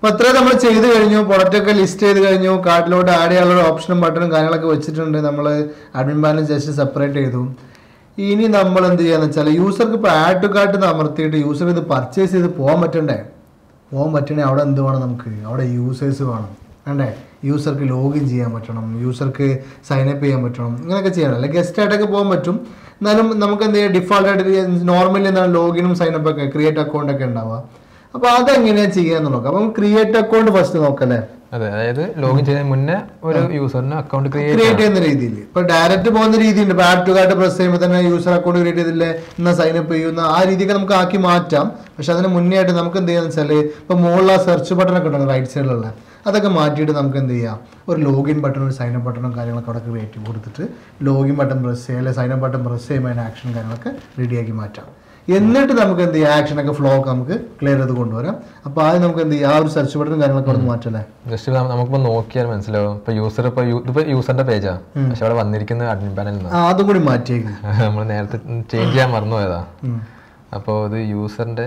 അപ്പൊ അത്രയും നമ്മൾ ചെയ്ത് കഴിഞ്ഞു പ്രൊഡക്റ്റ് ഒക്കെ ലിസ്റ്റ് ചെയ്ത് കഴിഞ്ഞു കാർഡിലോട്ട് ആഡ് ചെയ്യാനുള്ള ഓപ്ഷനും ബട്ടണും കാര്യങ്ങളൊക്കെ വെച്ചിട്ടുണ്ട് നമ്മൾ അഡ്മിൻ പാനൽ ജസ്റ്റ് സെപ്പറേറ്റ് ചെയ്തു ഇനി നമ്മൾ എന്ത് ചെയ്യാന്ന് വെച്ചാൽ യൂസർക്ക് ഇപ്പോൾ ആഡ് ടു കാർട്ട് അമർത്തിയിട്ട് യൂസർ ഇത് പർച്ചേസ് ചെയ്ത് പോകാൻ പറ്റണ്ടേ പോകാൻ പറ്റണേ അവിടെ എന്ത് വേണം നമുക്ക് അവിടെ യൂസേഴ്സ് വേണം വേണ്ടേ യൂസർക്ക് ലോഗിൻ ചെയ്യാൻ പറ്റണം യൂസർക്ക് സൈനപ്പ് ചെയ്യാൻ പറ്റണം ഇങ്ങനെയൊക്കെ ചെയ്യണം അല്ലെങ്കിൽ ഗസ്റ്റ് ആയിട്ടൊക്കെ പോകാൻ പറ്റും എന്നാലും നമുക്ക് എന്ത് ചെയ്യാം ഡിഫോൾട്ട് ആയിട്ട് നോർമലി എന്താണ് ലോഗിനും സൈനപ്പ് ഒക്കെ ക്രിയേറ്റ് അക്കൗണ്ട് ഒക്കെ ഉണ്ടാവുക അപ്പോൾ അതെങ്ങനെയാണ് ചെയ്യാന്ന് നോക്കാം അപ്പം ക്രിയേറ്റ് അക്കൗണ്ട് ഫസ്റ്റ് നോക്കല്ലേ അതെ അതായത് ലോഗിൻ ചെയ്യുന്നതിന് മുന്നേ ഒരു യൂസറിന് അക്കൗണ്ട് ക്രിയേറ്റ് ക്രിയേറ്റ് ചെയ്യുന്ന രീതിയിൽ ഇപ്പൊ ഡയറക്റ്റ് പോകുന്ന രീതിയുണ്ട് ഇപ്പൊ ആഡ് ടു കാർഡ് പ്രസ് ചെയ്യുമ്പോൾ തന്നെ യൂസർ അക്കൗണ്ട് ക്രിയേറ്റ് ചെയ്തില്ലേ എന്നാ സൈനപ്പ് ചെയ്യുന്ന ആ രീതിക്ക് നമുക്ക് ആക്കി മാറ്റാം പക്ഷെ അതിന് മുന്നേ ആയിട്ട് നമുക്ക് എന്ത് ചെയ്യാന്ന് വെച്ചാൽ ഇപ്പൊ മുകളിൽ സെർച്ച് ബട്ടൺ ഒക്കെ ഉണ്ടല്ലോ റൈറ്റ് സൈഡിലുള്ള അതൊക്കെ മാറ്റിയിട്ട് നമുക്ക് എന്ത് ചെയ്യാം ഒരു ലോഗിൻ ബട്ടൺ ഒരു സൈനപ്പ് ബട്ടണും കാര്യങ്ങളൊക്കെ അവിടെ ക്രിയേറ്റ് കൊടുത്തിട്ട് ലോഗിൻ ബട്ടൺ പ്രസ് ചെയ്യുക അല്ലെങ്കിൽ സൈനപ്പ് ബട്ടൺ പ്രസ് ചെയ്യുമ്പോൾ അതിൻ്റെ ആക്ഷൻ കാര്യങ്ങളൊക്കെ റെഡിയാക്കി മാറ്റാം എന്നിട്ട് നമുക്ക് എന്ത് ചെയ്യാം ആക്ഷനൊക്കെ ഫ്ലോ ഒക്കെ നമുക്ക് ക്ലിയർ ചെയ്ത് കൊണ്ടുവരാം അപ്പോൾ ആദ്യം നമുക്ക് എന്ത് ചെയ്യാം ആ ഒരു സെർച്ച് ബട്ടണും കാര്യങ്ങളൊക്കെ അവിടെ മാറ്റല്ലേ ജസ്റ്റ് നമുക്കിപ്പോ നോക്കിയാൽ മനസ്സിലാവും ഇപ്പൊ യൂസർ ഇപ്പൊ ഇതിപ്പോ യൂസറിന്റെ പേജാ പക്ഷെ അവിടെ വന്നിരിക്കുന്നത് അഡ്മിൻ പാനലിൽ നിന്നാണ് ആ അതും കൂടി മാറ്റിയേക്ക് നമ്മൾ നേരത്തെ ചേഞ്ച് ചെയ്യാൻ മറന്നുപോയതാ അപ്പോൾ ഇത് യൂസറിന്റെ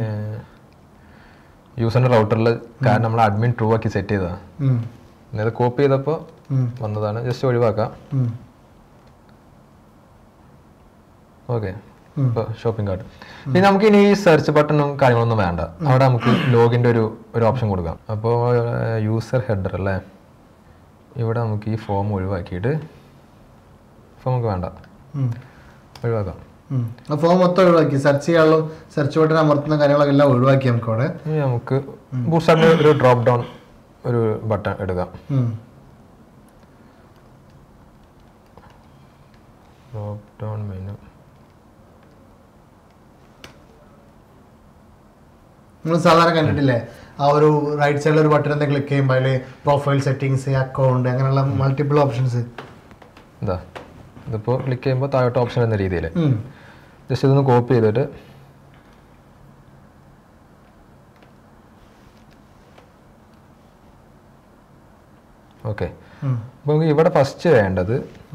യൂസറിന്റെ റൗട്ടറിൽ കാരണം നമ്മൾ അഡ്മിൻ ട്രൂ ആക്കി സെറ്റ് ചെയ്തതാ ഉം. ഇത് കോപ്പി ചെയ്തപ്പോൾ ഉം. വന്നതാണ് ജസ്റ്റ് ഒഴിവാക്കാം ഉം. ഓക്കെ ഇപ്പോൾ ഷോപ്പിംഗ് കാർട്ട് ഇനി നമുക്ക് ഇനി ഈ സെർച്ച് ബട്ടണും കാര്യങ്ങളൊന്നും വേണ്ട അവിടെ നമുക്ക് ലോഗിൻ്റെ ഒരു ഒരു ഓപ്ഷൻ കൊടുക്കാം അപ്പോൾ യൂസർ ഹെഡർ അല്ലേ ഇവിടെ നമുക്ക് ഈ ഫോം ഒഴിവാക്കിയിട്ട് ഫോം നമുക്ക് വേണ്ട ഉം. ഒഴിവാക്കാം ഉം. ആ ഫോം മൊത്തം ഒഴിവാക്കി സെർച്ച് ചെയ്യാനുള്ള സെർച്ച് ബട്ടൺ അമർത്തുന്ന കാര്യങ്ങളൊക്കെ എല്ലാം ഒഴിവാക്കി നമുക്ക് അവിടെ ഇനി നമുക്ക് ബൂസ്റ്ററിൻ്റെ ഒരു ഡ്രോപ്പ് ഡൗൺ ഒരു ബട്ടൺ എടുക്കാം ഉം. ഡ്രോപ്പ് ഡൗൺ മെനു നിങ്ങൾ സാധാരണ കണ്ടിട്ടില്ലേ ആ ഒരു റൈറ്റ് സൈഡിൽ ഒരു ബട്ടൺ എന്തെങ്കിലും ക്ലിക്ക് ചെയ്യുമ്പോൾ അതിൽ പ്രൊഫൈൽ സെറ്റിങ്സ് അക്കൗണ്ട് അങ്ങനെയുള്ള മൾട്ടിപ്പിൾ ഓപ്ഷൻസ് എന്താ ഇതിപ്പോൾ ക്ലിക്ക് ചെയ്യുമ്പോൾ താഴോട്ട് ഓപ്ഷൻ എന്ന രീതിയിൽ ജസ്റ്റ് ഇതൊന്ന് കോപ്പി ചെയ്തിട്ട് ഓക്കെ അപ്പോൾ നമുക്ക് ഇവിടെ ഫസ്റ്റ് വേണ്ടത്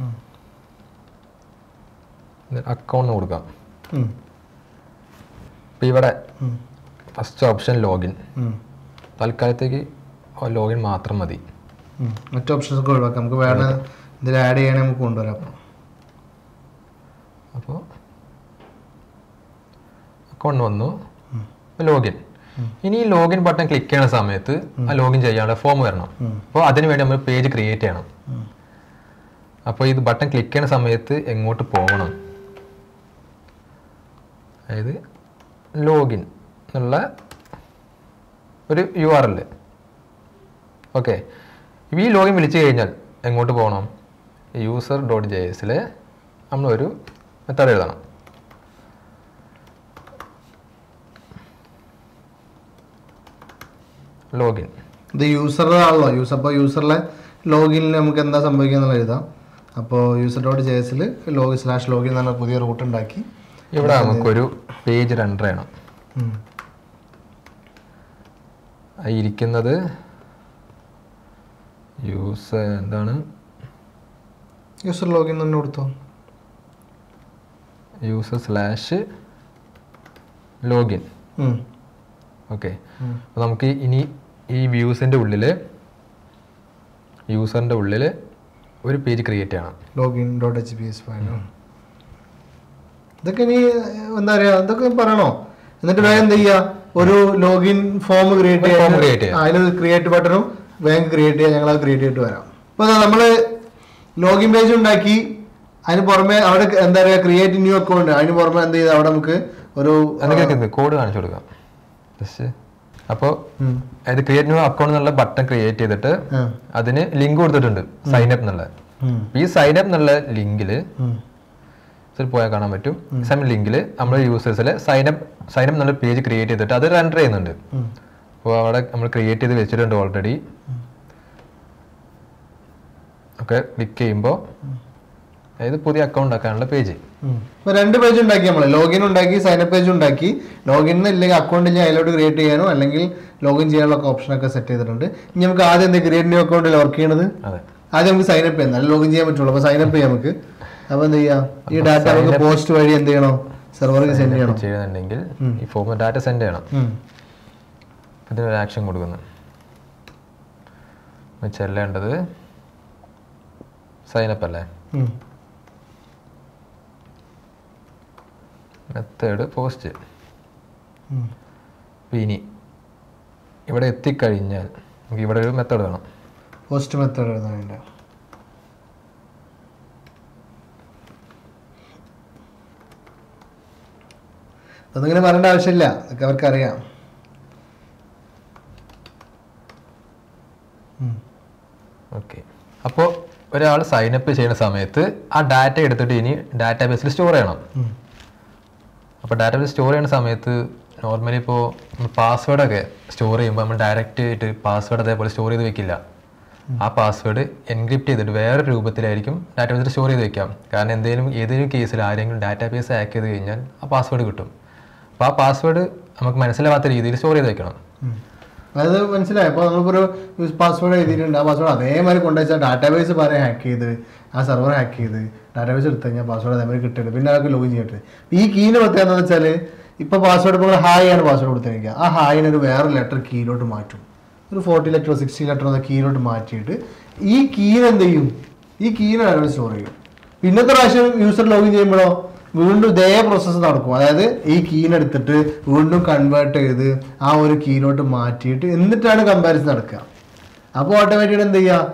അക്കൗണ്ട് കൊടുക്കാം അപ്പോൾ ഇവിടെ ഫസ്റ്റ് ഓപ്ഷൻ ലോഗിൻ തൽക്കാലത്തേക്ക് ലോഗിൻ മാത്രം മതി മറ്റു ഓപ്ഷൻസ് ഒക്കെ ഒഴിവാക്കാം നമുക്ക് വേണ്ട ഇതിൽ ആഡ് ചെയ്യണേ നമുക്ക് കൊണ്ടുവരാം അപ്പോൾ അപ്പോൾ അക്കൗണ്ട് വന്നു ലോഗിൻ ഇനി ഈ ലോഗിൻ ബട്ടൺ ക്ലിക്ക് ചെയ്യുന്ന സമയത്ത് ആ ലോഗിൻ ചെയ്യാനുള്ള ഫോം വരണം അപ്പോൾ അതിന് വേണ്ടി നമ്മൾ പേജ് ക്രിയേറ്റ് ചെയ്യണം അപ്പോൾ ഇത് ബട്ടൺ ക്ലിക്ക് ചെയ്യുന്ന സമയത്ത് എങ്ങോട്ട് പോകണം അതായത് ലോഗിൻ എന്നുള്ള ഒരു യു ആർ എൽ ഓക്കെ ഈ ലോഗിൻ വിളിച്ചു കഴിഞ്ഞാൽ എങ്ങോട്ട് പോകണം യൂസർ ഡോട്ട് ജെ എസിൽ നമ്മളൊരു മെത്തേഡ് എഴുതണം ലോഗിൻ ഇത് യൂസറുടെ ആണല്ലോ യൂസർ അപ്പോൾ യൂസറിലെ ലോഗിനിൽ നമുക്ക് എന്താ സംഭവിക്കുക എന്നുള്ളത് എഴുതാം അപ്പോൾ യൂസർ ഡോട്ട് ജെ എസിൽ ലോഗിൻ സ്ലാഷ് ലോഗിൻ എന്ന് പറഞ്ഞ പുതിയ റൂട്ട് ഉണ്ടാക്കി ഇവിടെ നമുക്കൊരു പേജ് റെൻഡർ ചെയ്യണം ഉം. ആ ഇരിക്കുന്നത് യൂസർ എന്താണ് യൂസർ ലോഗിൻ തന്നെ കൊടുത്തോ യൂസർ സ്ലാഷ് ലോഗിൻ ഉം. ഓക്കെ അപ്പോൾ നമുക്ക് ഇനി ഈ വ്യൂസിൻ്റെ ഉള്ളിൽ യൂസറിൻ്റെ ഉള്ളിൽ ഒരു പേജ് ക്രിയേറ്റ് ചെയ്യണം login dot H P S file ഇതൊക്കെ ഇനി എന്താ പറയാ ഇതൊക്കെ പറയണോ എന്നിട്ട് വേഗം എന്ത് ചെയ്യുക ഒരു ലോഗിൻ ഫോം ക്രിയേറ്റ് ഒരു form create ചെയ്യാൻ ചെയ്യാം. അതിൽ ക്രിയേറ്റ് ബട്ടണും വേഗം ക്രിയേറ്റ് ചെയ്യാൻ ഞങ്ങൾ അത് ക്രിയേറ്റ് ചെയ്തിട്ട് വരാം അപ്പോൾ നമ്മള് ലോഗിൻ പേജ് ഉണ്ടാക്കി അതിന് പുറമെ അവിടെ എന്താ പറയുക ക്രിയേറ്റ് ന്യൂ അക്കൗണ്ട് അതിന് പുറമെ എന്ത് ചെയ്ത് അവിടെ നമുക്ക് ഒരു എന്തൊക്കെ കോഡ് കാണിച്ചു കൊടുക്കാം ജസ്റ്റ് അപ്പോൾ ഉം. അതായത് ക്രിയേറ്റ് ന്യൂ അക്കൗണ്ട് എന്നുള്ള ബട്ടൺ ക്രിയേറ്റ് ചെയ്തിട്ട് ആ. അതിന് ലിങ്ക് കൊടുത്തിട്ടുണ്ട് സൈൻ അപ്പ് എന്നുള്ള ഉം. ഈ സൈൻ അപ്പ് എന്നുള്ള ലിങ്കിൽ ഉം. ഇതിൽ പോയാൽ കാണാൻ പറ്റും സെയിം ലിങ്കിൽ നമ്മൾ യൂസേഴ്സിൽ സൈൻ അപ്പ് സൈൻ അപ്പ് എന്നുള്ള പേജ് ക്രിയേറ്റ് ചെയ്തിട്ട് അത് റെൻഡർ ചെയ്യുന്നുണ്ട് ഉം. അപ്പോൾ അവിടെ നമ്മൾ ക്രിയേറ്റ് ചെയ്ത് വെച്ചിട്ടുണ്ട് ഓൾറെഡി ഒക്കെ ക്ലിക്ക് ചെയ്യുമ്പോൾ അതായത് പുതിയ അക്കൗണ്ട് ആക്കാനുള്ള പേജ് ഉം. ഇപ്പൊ രണ്ട് പേജ് ഉണ്ടാക്കി നമ്മൾ ലോഗിൻ ഉണ്ടാക്കി സൈനപ്പ് പേജ് ഉണ്ടാക്കി ലോഗിൻ ഇല്ലെങ്കിൽ അക്കൗണ്ട് ഇല്ലെങ്കിൽ അതിലോട്ട് ക്രിയേറ്റ് ചെയ്യാനോ അല്ലെങ്കിൽ ലോഗിൻ ചെയ്യാനുള്ള ഓപ്ഷൻ ഒക്കെ സെറ്റ് ചെയ്തിട്ടുണ്ട് ഇനി നമുക്ക് ആദ്യം എന്താ ക്രിയേറ്റ് ന്യൂ അക്കൗണ്ടിൽ വർക്ക് ചെയ്യണത് അതെ ആദ്യം നമുക്ക് സൈനപ്പ് ചെയ്യാം എന്നാലും ലോഗിൻ ചെയ്യാൻ പറ്റുള്ളൂ അപ്പൊ സൈനപ്പ് ചെയ്യാം നമുക്ക് അപ്പൊ എന്ത് ചെയ്യാം ഈ ഡാറ്റ നമുക്ക് പോസ്റ്റ് വഴി എന്ത് ചെയ്യണം സെർവർക്ക് സെൻഡ് ചെയ്യണം ചെയ്യുന്നുണ്ടെങ്കിൽ ഈ ഫോം ഡാറ്റ സെൻഡ് ചെയ്യണം ഉം. ഇതിനൊരു ആക്ഷൻ കൊടുക്കുന്നു ചെല്ലേണ്ടത് സൈനപ്പ് അല്ലേ ഉം. മെത്തേഡ് പോസ്റ്റ് ഉം. അപ്പോൾ ഇനി ഇവിടെ എത്തിക്കഴിഞ്ഞാൽ നമുക്ക് ഇവിടെ ഒരു മെത്തേഡ് വേണം പോസ്റ്റ് മെത്തേഡ് എഴുതാൻ വേണ്ട അതിങ്ങനെ പറയേണ്ട ആവശ്യമില്ല അതൊക്കെ അവർക്കറിയാം ഉം. ഓക്കെ അപ്പോൾ ഒരാൾ സൈനപ്പ് ചെയ്യുന്ന സമയത്ത് ആ ഡാറ്റ എടുത്തിട്ട് ഇനി ഡാറ്റാ ബേസിൽ സ്റ്റോർ ചെയ്യണം ഉം. അപ്പോൾ ഡാറ്റാ ബേസ് സ്റ്റോർ ചെയ്യുന്ന സമയത്ത് നോർമലി ഇപ്പോൾ പാസ്വേഡൊക്കെ സ്റ്റോർ ചെയ്യുമ്പോൾ നമ്മൾ ഡയറക്റ്റ് ആയിട്ട് പാസ്വേഡ് അതേപോലെ സ്റ്റോർ ചെയ്ത് വെക്കില്ല ആ പാസ്വേഡ് എൻക്രിപ്റ്റ് ചെയ്തിട്ട് വേറെ രൂപത്തിലായിരിക്കും ഡാറ്റാ ബേസിൽ സ്റ്റോർ ചെയ്ത് വെക്കാം കാരണം എന്തെങ്കിലും ഏതെങ്കിലും കേസിൽ ആരെങ്കിലും ഡാറ്റാ ബേസ് ഹാക്ക് ചെയ്ത് കഴിഞ്ഞാൽ ആ പാസ്വേഡ് കിട്ടും അപ്പോൾ ആ പാസ്വേഡ് നമുക്ക് മനസ്സിലാവാത്ത രീതിയിൽ സ്റ്റോർ ചെയ്ത് വെക്കണം ഉം. അതായത് മനസ്സിലായി അപ്പോൾ നമ്മളിപ്പോൾ ഒരു പാസ്വേഡ് എഴുതിയിട്ടുണ്ട് ആ പാസ്വേഡ് അതേമാതിരി കൊണ്ടുവച്ചാൽ ഡാറ്റാബേസ് പറയാൻ ഹാക്ക് ചെയ്ത് ആ സെർവർ ഹാക്ക് ചെയ്ത് ഡാറ്റാബേസ് എടുത്തു കഴിഞ്ഞാൽ പാസ്വേഡ് അതേമാതിരി കിട്ടുന്നത് പിന്നെ അതൊക്കെ ലോഗിൻ ചെയ്തിട്ട് ഈ കീന് പ്രത്യേകത എന്താണെന്ന് വെച്ചാൽ ഇപ്പോൾ പാസ്വേഡ് ഇപ്പോൾ ഹായ് ആണ് പാസ്വേഡ് കൊടുത്തിരിക്കുക ആ ഹായിന് ഒരു വേറെ ലെറ്റർ കീയിലോട്ട് മാറ്റും ഒരു ഫോർട്ടി ലെറ്റർ സിക്സ്റ്റി ലെറ്റർ എന്ന കീയിലോട്ട് മാറ്റിയിട്ട് ഈ കീന് എന്ത് ചെയ്യും ഈ കീന് ഡാറ്റാബേസ് സ്റ്റോർ ചെയ്യും പിന്നത്തെ പ്രാവശ്യം യൂസർ ലോഗിൻ ചെയ്യുമ്പോഴോ വീണ്ടും ഇതേ പ്രോസസ്സ് നടക്കും അതായത് ഈ കീനെടുത്തിട്ട് വീണ്ടും കൺവേർട്ട് ചെയ്ത് ആ ഒരു കീയിലോട്ട് മാറ്റിയിട്ട് എന്നിട്ടാണ് കമ്പാരിസൺ നടക്കുക അപ്പോൾ ഓട്ടോമാറ്റിക്കലി എന്ത് ചെയ്യുക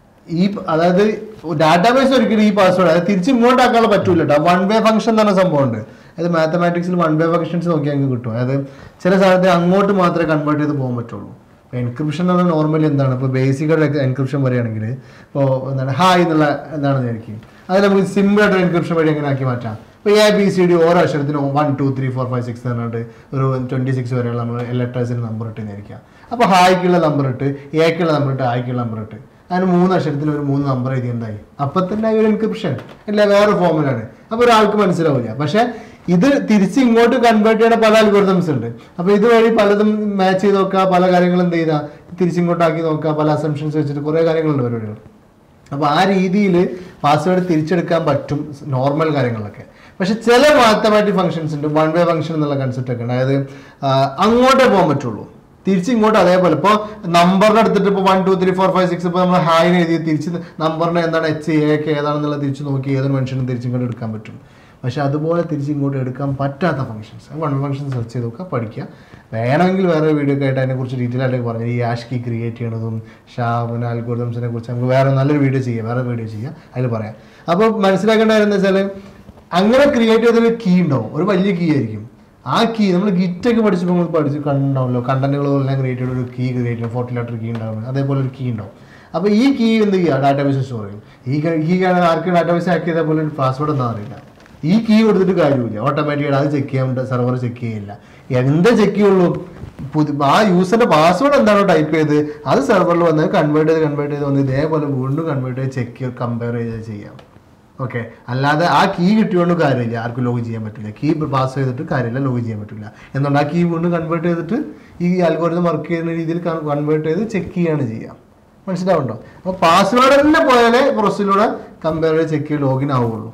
ഈ പ- അതായത് ഡാറ്റാബേസ് ഒരിക്കലും ഈ പാസ്വേഡ് അതായത് തിരിച്ച് ഇങ്ങോട്ടാക്കാനുള്ള പറ്റൂല കേട്ടോ വൺ വേ ഫംഗ്ഷൻ എന്ന് പറഞ്ഞ സംഭവമുണ്ട് അതായത് മാത്തമാറ്റിക്സിൽ വൺ വേ ഫംഗ്ഷൻസ് നോക്കിയാൽ നിങ്ങൾക്ക് കിട്ടും അതായത് ചില സാധനത്തെ അങ്ങോട്ട് മാത്രമേ കൺവേർട്ട് ചെയ്ത് പോകാൻ പറ്റുള്ളൂ എൻക്രിപ്ഷൻ എന്ന് പറഞ്ഞാൽ നോർമലി എന്താണ് ഇപ്പോൾ ബേസിക് എൻക്രിപ്ഷൻ പറയുകയാണെങ്കിൽ ഇപ്പോൾ എന്താണ് ഹായ് എന്നുള്ള എന്താണെന്ന് വിചാരിക്കും അത് നമുക്ക് സിമ്പിൾ ആയിട്ട് എൻക്രിപ്ഷൻ വഴി എങ്ങനെ ആക്കി മാറ്റാം ഇപ്പോൾ എ ബി സി ഡി ഓരോ അക്ഷരത്തിനും one two three four five six എന്ന് പറഞ്ഞിട്ട് ഒരു ട്വൻറ്റി സിക്സ് വരെയുള്ള നമ്മൾ ലെറ്റേഴ്സിന് നമ്പർ ഇട്ട് വിചാരിക്കാം അപ്പോൾ ഹായ്ക്കുള്ള നമ്പർ ഇട്ട് എക്കുള്ള നമ്പർ ഇട്ട് ആയ്ക്കുള്ള നമ്പർ ഇട്ട് അതിന് മൂന്ന് അക്ഷരത്തിൽ ഒരു മൂന്ന് നമ്പർ എഴുതി എന്തായി അപ്പം തന്നെ ആ ഒരു എൻക്രിപ്ഷൻ അല്ല വേറെ ഫോമിലാണ് അപ്പോൾ ഒരാൾക്ക് മനസ്സിലാവില്ല പക്ഷേ ഇത് തിരിച്ച് ഇങ്ങോട്ട് കൺവേർട്ട് ചെയ്യുന്ന പല അൽഗോരിതംസ് ഉണ്ട് അപ്പോൾ ഇതുവഴി പലതും മാച്ച് ചെയ്ത് നോക്കുക പല കാര്യങ്ങളും എന്ത് ചെയ്താൽ തിരിച്ചിങ്ങോട്ടാക്കി നോക്കുക പല അസംഷൻസ് വെച്ചിട്ട് കുറേ കാര്യങ്ങളുണ്ട് പരിപാടികൾ അപ്പോൾ ആ രീതിയിൽ പാസ്വേഡ് തിരിച്ചെടുക്കാൻ പറ്റും നോർമൽ കാര്യങ്ങളിലൊക്കെ പക്ഷെ ചില മാത്തമാറ്റിക് ഫംഗ്ഷൻസ് ഉണ്ട് വൺ വേ ഫംഗ്ഷൻ എന്നുള്ള കൺസെപ്റ്റ് ഒക്കെ ഉണ്ട് അതായത് ആ, അങ്ങോട്ടേ പോകാൻ പറ്റുള്ളൂ തിരിച്ച് ഇങ്ങോട്ട് അതേപോലെ ഇപ്പോൾ നമ്പറിനെ എടുത്തിട്ട് ഇപ്പോൾ one two three four five six ഇപ്പോൾ നമ്മൾ ഹായിന് എഴുതി തിരിച്ച് നമ്പറിനെ എന്താണ് എച്ച് എ ഒക്കെ ഏതാണെന്നുള്ളത് തിരിച്ച് നോക്കി ഏതൊരു മനുഷ്യനും തിരിച്ച് ഇങ്ങോട്ട് എടുക്കാൻ പറ്റും പക്ഷെ അതുപോലെ തിരിച്ച് ഇങ്ങോട്ട് എടുക്കാൻ പറ്റാത്ത ഫംഗ്ഷൻസ് വൺ ഫംഗ്ഷൻ സെർച്ച് ചെയ്ത് നോക്കുക പഠിക്കുക വേണമെങ്കിൽ വേറെ വീഡിയോ ഒക്കെ ആയിട്ട് അതിനെക്കുറിച്ച് ഡീറ്റെയിൽ ആയിട്ട് പറഞ്ഞു ഈ ആഷ് കീ ക്രിയേറ്റ് ചെയ്യണതും ഷാവിന് അൽഗോറിതംസിനെ കുറിച്ച് നമുക്ക് വേറെ നല്ലൊരു വീഡിയോ ചെയ്യാം വേറെ വീഡിയോ ചെയ്യാം അതിൽ പറയാം അപ്പോൾ മനസ്സിലാക്കേണ്ട കാര്യം എന്താ വെച്ചാൽ അങ്ങനെ ക്രിയേറ്റ് ചെയ്തൊരു കീ ഉണ്ടാവും ഒരു വലിയ കീ ആയിരിക്കും ആ കീ നമ്മൾ ഗിറ്റൊക്കെ പഠിച്ചപ്പോൾ നമ്മൾ പഠിച്ച് കണ്ടുണ്ടാവുമല്ലോ കണ്ടന്റുകളെല്ലാം ക്രിയേറ്റ് ചെയ്ത ഒരു കീ ക്രിയേറ്റ് ചെയ്യും ഫോർട്ടി ലെറ്റർ കീ ഉണ്ടാവും അതേപോലെ ഒരു കീ ഉണ്ടാവും അപ്പോൾ ഈ കീ എന്ത് ചെയ്യുക ഡാറ്റാബേസ് സ്റ്റോർ ചെയ്യും ഈ കീ ആർക്ക് ഡാറ്റാബേസ് ഹാക്ക് ചെയ്താൽ പോലെ പാസ്വേഡ് ഒന്നും അറിയില്ല ഈ കീ കൊടുത്തിട്ട് കാര്യമില്ല ഓട്ടോമാറ്റിക്കായിട്ട് അത് ചെക്ക് ചെയ്യാൻ സെർവർ ചെക്ക് ചെയ്യില്ല എന്താ ചെക്ക് ചെയ്യുള്ളൂ പുതി ആ യൂസറിന്റെ പാസ്വേഡ് എന്താണോ ടൈപ്പ് ചെയ്ത് അത് സെർവറിൽ വന്ന് കൺവേർട്ട് ചെയ്ത് കൺവേർട്ട് ചെയ്ത് വന്ന് ഇതേപോലെ വീണ്ടും കൺവേർട്ട് ചെയ്ത് ചെക്ക് കമ്പയർ ചെയ്ത് ചെയ്യാം ഓക്കെ അല്ലാതെ ആ കീ കിട്ടിയോണ്ട് കാര്യമില്ല ആർക്കും ലോഗ് ചെയ്യാൻ പറ്റില്ല കീ പാസ് ചെയ്തിട്ട് കാര്യമില്ല ലോഗ് ചെയ്യാൻ പറ്റില്ല എന്നുകൊണ്ട് ആ കീ വീണ്ടും കൺവേർട്ട് ചെയ്തിട്ട് ഈ അൽഗോരിതം വർക്ക് ചെയ്യുന്ന രീതിയിൽ കൺവേർട്ട് ചെയ്ത് ചെക്ക് ചെയ്യാണ് ചെയ്യുക മനസ്സിലാവുണ്ടോ അപ്പോൾ പാസ്വേഡ് തന്നെ പോയാലേ പ്രോസസ്സിലൂടെ കമ്പയർ ചെയ്ത് ചെക്ക് ചെയ്ത് ലോഗിൻ ആവുള്ളൂ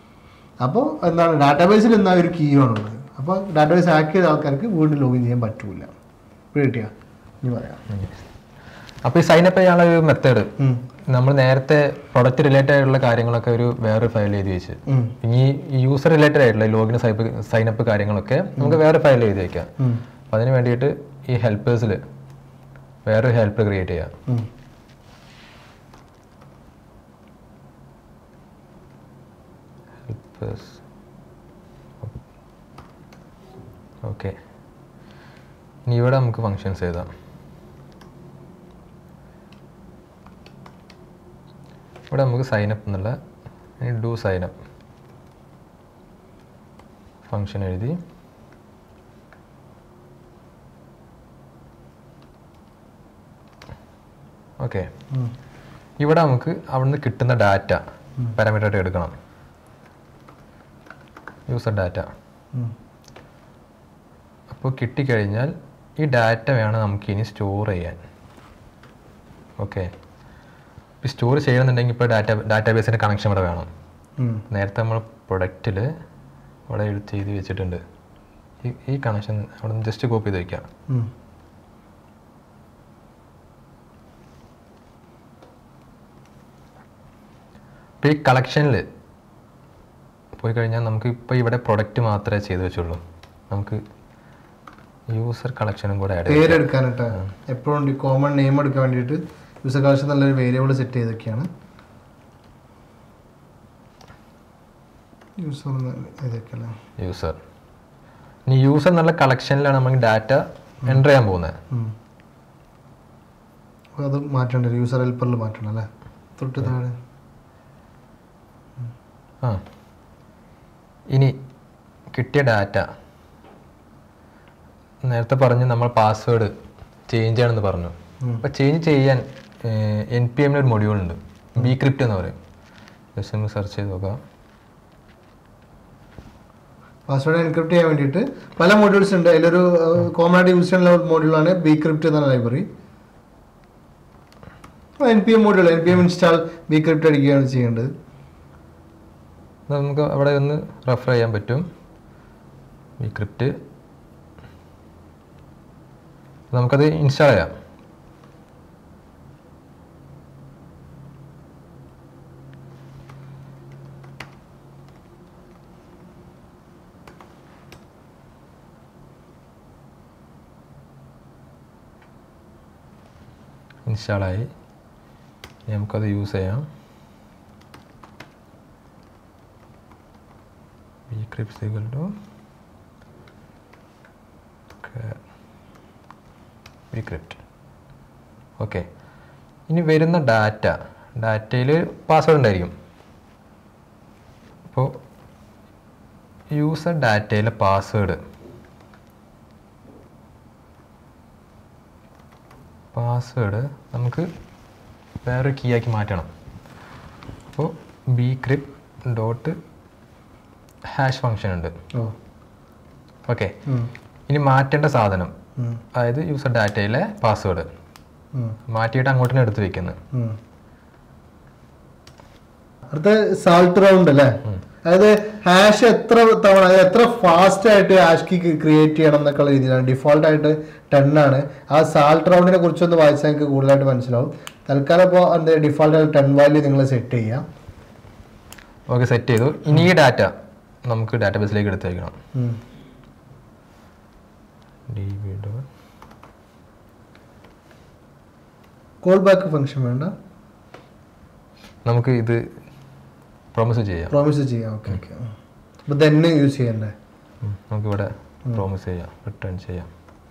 അപ്പോൾ എന്താണ് ഡാറ്റാബേസിൽ എന്നാ ഒരു കീ ആണുള്ളത് അപ്പോൾ ഡാറ്റാബേസ് ഹാക്ക് ചെയ്ത ആൾക്കാർക്ക് വീണ്ടും ലോഗിൻ ചെയ്യാൻ പറ്റൂല കിട്ടിയ ഇനി പറയാം അപ്പോൾ ഈ സൈനപ്പ് ചെയ്യാനുള്ള ഒരു മെത്തേഡ് ഉം. നമ്മൾ നേരത്തെ പ്രൊഡക്റ്റ് റിലേറ്റഡ് ആയിട്ടുള്ള കാര്യങ്ങളൊക്കെ ഒരു വേറെ ഫയൽ എഴുതി വെച്ച് ഉം. ഇനി യൂസർ റിലേറ്റഡ് ആയിട്ടുള്ള ലോഗിൻ സൈപ്പ് സൈനപ്പ് കാര്യങ്ങളൊക്കെ നമുക്ക് വേറെ ഫയൽ എഴുതി വയ്ക്കാം ഉം. അപ്പോൾ അതിന് വേണ്ടിയിട്ട് ഈ ഹെൽപ്പേഴ്സിൽ വേറൊരു ഹെൽപ്പ് ക്രിയേറ്റ് ചെയ്യാം ഉം. ഹെൽപ്പേഴ്സ് ഓക്കെ ഇനി ഇവിടെ നമുക്ക് ഫങ്ഷൻസ് എഴുതാം ഇവിടെ നമുക്ക് സൈനപ്പ് എന്നുള്ള ഇനി ഡു സൈനപ്പ് ഫങ്ഷൻ എഴുതി ഓക്കെ ഉം. ഇവിടെ നമുക്ക് അവിടുന്ന് കിട്ടുന്ന ഡാറ്റ പാരാമീറ്റർ ആയിട്ട് എടുക്കണം യൂസർ ഡാറ്റ ഉം. അപ്പോൾ കിട്ടിക്കഴിഞ്ഞാൽ ഈ ഡാറ്റ വേണം നമുക്ക് ഇനി സ്റ്റോർ ചെയ്യാൻ ഓക്കെ ഇപ്പോൾ സ്റ്റോർ ചെയ്യണമെന്നുണ്ടെങ്കിൽ ഇപ്പോൾ ഡാറ്റ ഡാറ്റാബേസിൻ്റെ കണക്ഷൻ ഇവിടെ വേണം ഉം. നേരത്തെ നമ്മൾ പ്രൊഡക്റ്റിൽ ഇവിടെ എഴുതി ചെയ്ത് വെച്ചിട്ടുണ്ട് ഈ ഈ കണക്ഷൻ അവിടെ നിന്ന് ജസ്റ്റ് കോപ്പി ചെയ്ത് വയ്ക്കാം ഉം. ഇപ്പോൾ ഈ കളക്ഷനിൽ പോയി കഴിഞ്ഞാൽ നമുക്ക് ഇപ്പോൾ ഇവിടെ പ്രൊഡക്റ്റ് മാത്രമേ ചെയ്ത് വെച്ചുള്ളൂ നമുക്ക് യൂസർ കളക്ഷനും കൂടെ ആഡ് ചെയ്യാം പേരെടുക്കാനായിട്ട് എപ്പോഴും കോമൺ നെയിം എടുക്കാൻ വേണ്ടിയിട്ട് യൂസർ കളക്ഷൻ നല്ലൊരു വേരിയബിൾ സെറ്റ് ചെയ്തൊക്കെയാണ് യൂസർ ഇതൊക്കെ അല്ലേ യൂസർ ഇനി യൂസർ എന്നുള്ള കളക്ഷനിലാണ് നമ്മൾ ഡാറ്റ എൻ്റർ ചെയ്യാൻ പോകുന്നത് ഉം. അപ്പോൾ അത് മാറ്റേണ്ടി വരും യൂസർ ഹെൽപ്പറിൽ മാറ്റണം അല്ലേ തൊട്ട് താഴെ ആ ഇനി കിട്ടിയ ഡാറ്റ നേരത്തെ പറഞ്ഞ് നമ്മൾ പാസ്വേഡ് ചേഞ്ച് ചെയ്യണമെന്ന് പറഞ്ഞു ഉം. അപ്പോൾ ചേഞ്ച് ചെയ്യാൻ എൻ പി എമ്മിൽ ഒരു മൊഡ്യൂൾ ഉണ്ട് ബി ക്രിപ്റ്റ് എന്ന് പറയും ജസ്റ്റ് ഒന്ന് സെർച്ച് ചെയ്ത് നോക്കാം പാസ്വേഡ് എൻക്രിപ്റ്റ് ചെയ്യാൻ വേണ്ടിയിട്ട് പല മോഡ്യൂൾസ് ഉണ്ട് അതിലൊരു കോമൺ ആയിട്ട് യൂസ് ചെയ്യുന്ന മോഡ്യൂളാണ് ബി ക്രിപ്റ്റ് എന്ന library N P M module N P M install bcrypt അടിക്കുകയാണ് ചെയ്യേണ്ടത് അത് നമുക്ക് അവിടെ ഒന്ന് റെഫർ ചെയ്യാൻ പറ്റും ബി ക്രിപ്റ്റ് നമുക്കത് ഇൻസ്റ്റാൾ ചെയ്യാം ഇൻസ്റ്റാളായി ഇനി നമുക്കത് യൂസ് ചെയ്യാം bcrypt is equal to bcrypt okay ഇനി വരുന്ന ഡാറ്റ ഡാറ്റയിൽ പാസ്വേഡ് ഉണ്ടായിരിക്കും അപ്പോൾ യൂസർ ഡാറ്റയിലെ പാസ്വേഡ് പാസ്വേഡ് നമുക്ക് വേറൊരു കീ ആക്കി മാറ്റണം അപ്പോൾ bcrypt dot hash function ഉണ്ട് ഓ ഓക്കെ ഉം. ഇനി മാറ്റേണ്ട സാധനം ഉം. അതായത് യൂസർ ഡാറ്റയിലെ പാസ്വേഡ് ഉം. മാറ്റിയിട്ട് അങ്ങോട്ട് തന്നെ എടുത്ത് വെക്കുന്നത് ഉം. അടുത്ത സാൾട്ട് റൗണ്ട് അല്ലേ അതായത് ഹാഷ് എത്ര തവണ അതായത് എത്ര ഫാസ്റ്റ് ആയിട്ട് ഹാഷ് കീ ക്രിയേറ്റ് ചെയ്യണം എന്നൊക്കെയുള്ള രീതിയിലാണ് ഡിഫോൾട്ട് ആയിട്ട് ടെൻ ആണ് ആ സാൾട്ട് റൗണ്ടിനെ കുറിച്ചൊന്ന് വായിച്ചാൽ എനിക്ക് കൂടുതലായിട്ട് മനസ്സിലാവും തൽക്കാലം ഇപ്പോൾ എന്താ ഡിഫോൾട്ട് ആയിട്ട് ടെൻ വാല്യൂ നിങ്ങൾ സെറ്റ് ചെയ്യാം ഓക്കെ സെറ്റ് ചെയ്തു ഇനി ഈ ഡാറ്റ നമുക്ക് ഡാറ്റാബേസിലേക്ക് എടുത്ത് വയ്ക്കണം ഉം. D B dot callback function വേണ്ട നമുക്ക് ഇത് പ്രോമിസ് ചെയ്യാം പ്രോമിസ് ചെയ്യാം ഓക്കെ ഓക്കെ അപ്പോൾ തന്നെ യൂസ് ചെയ്യണ്ടേ ഉം. നമുക്കിവിടെ പ്രോമിസ് ചെയ്യാം റിട്ടേൺ ചെയ്യാം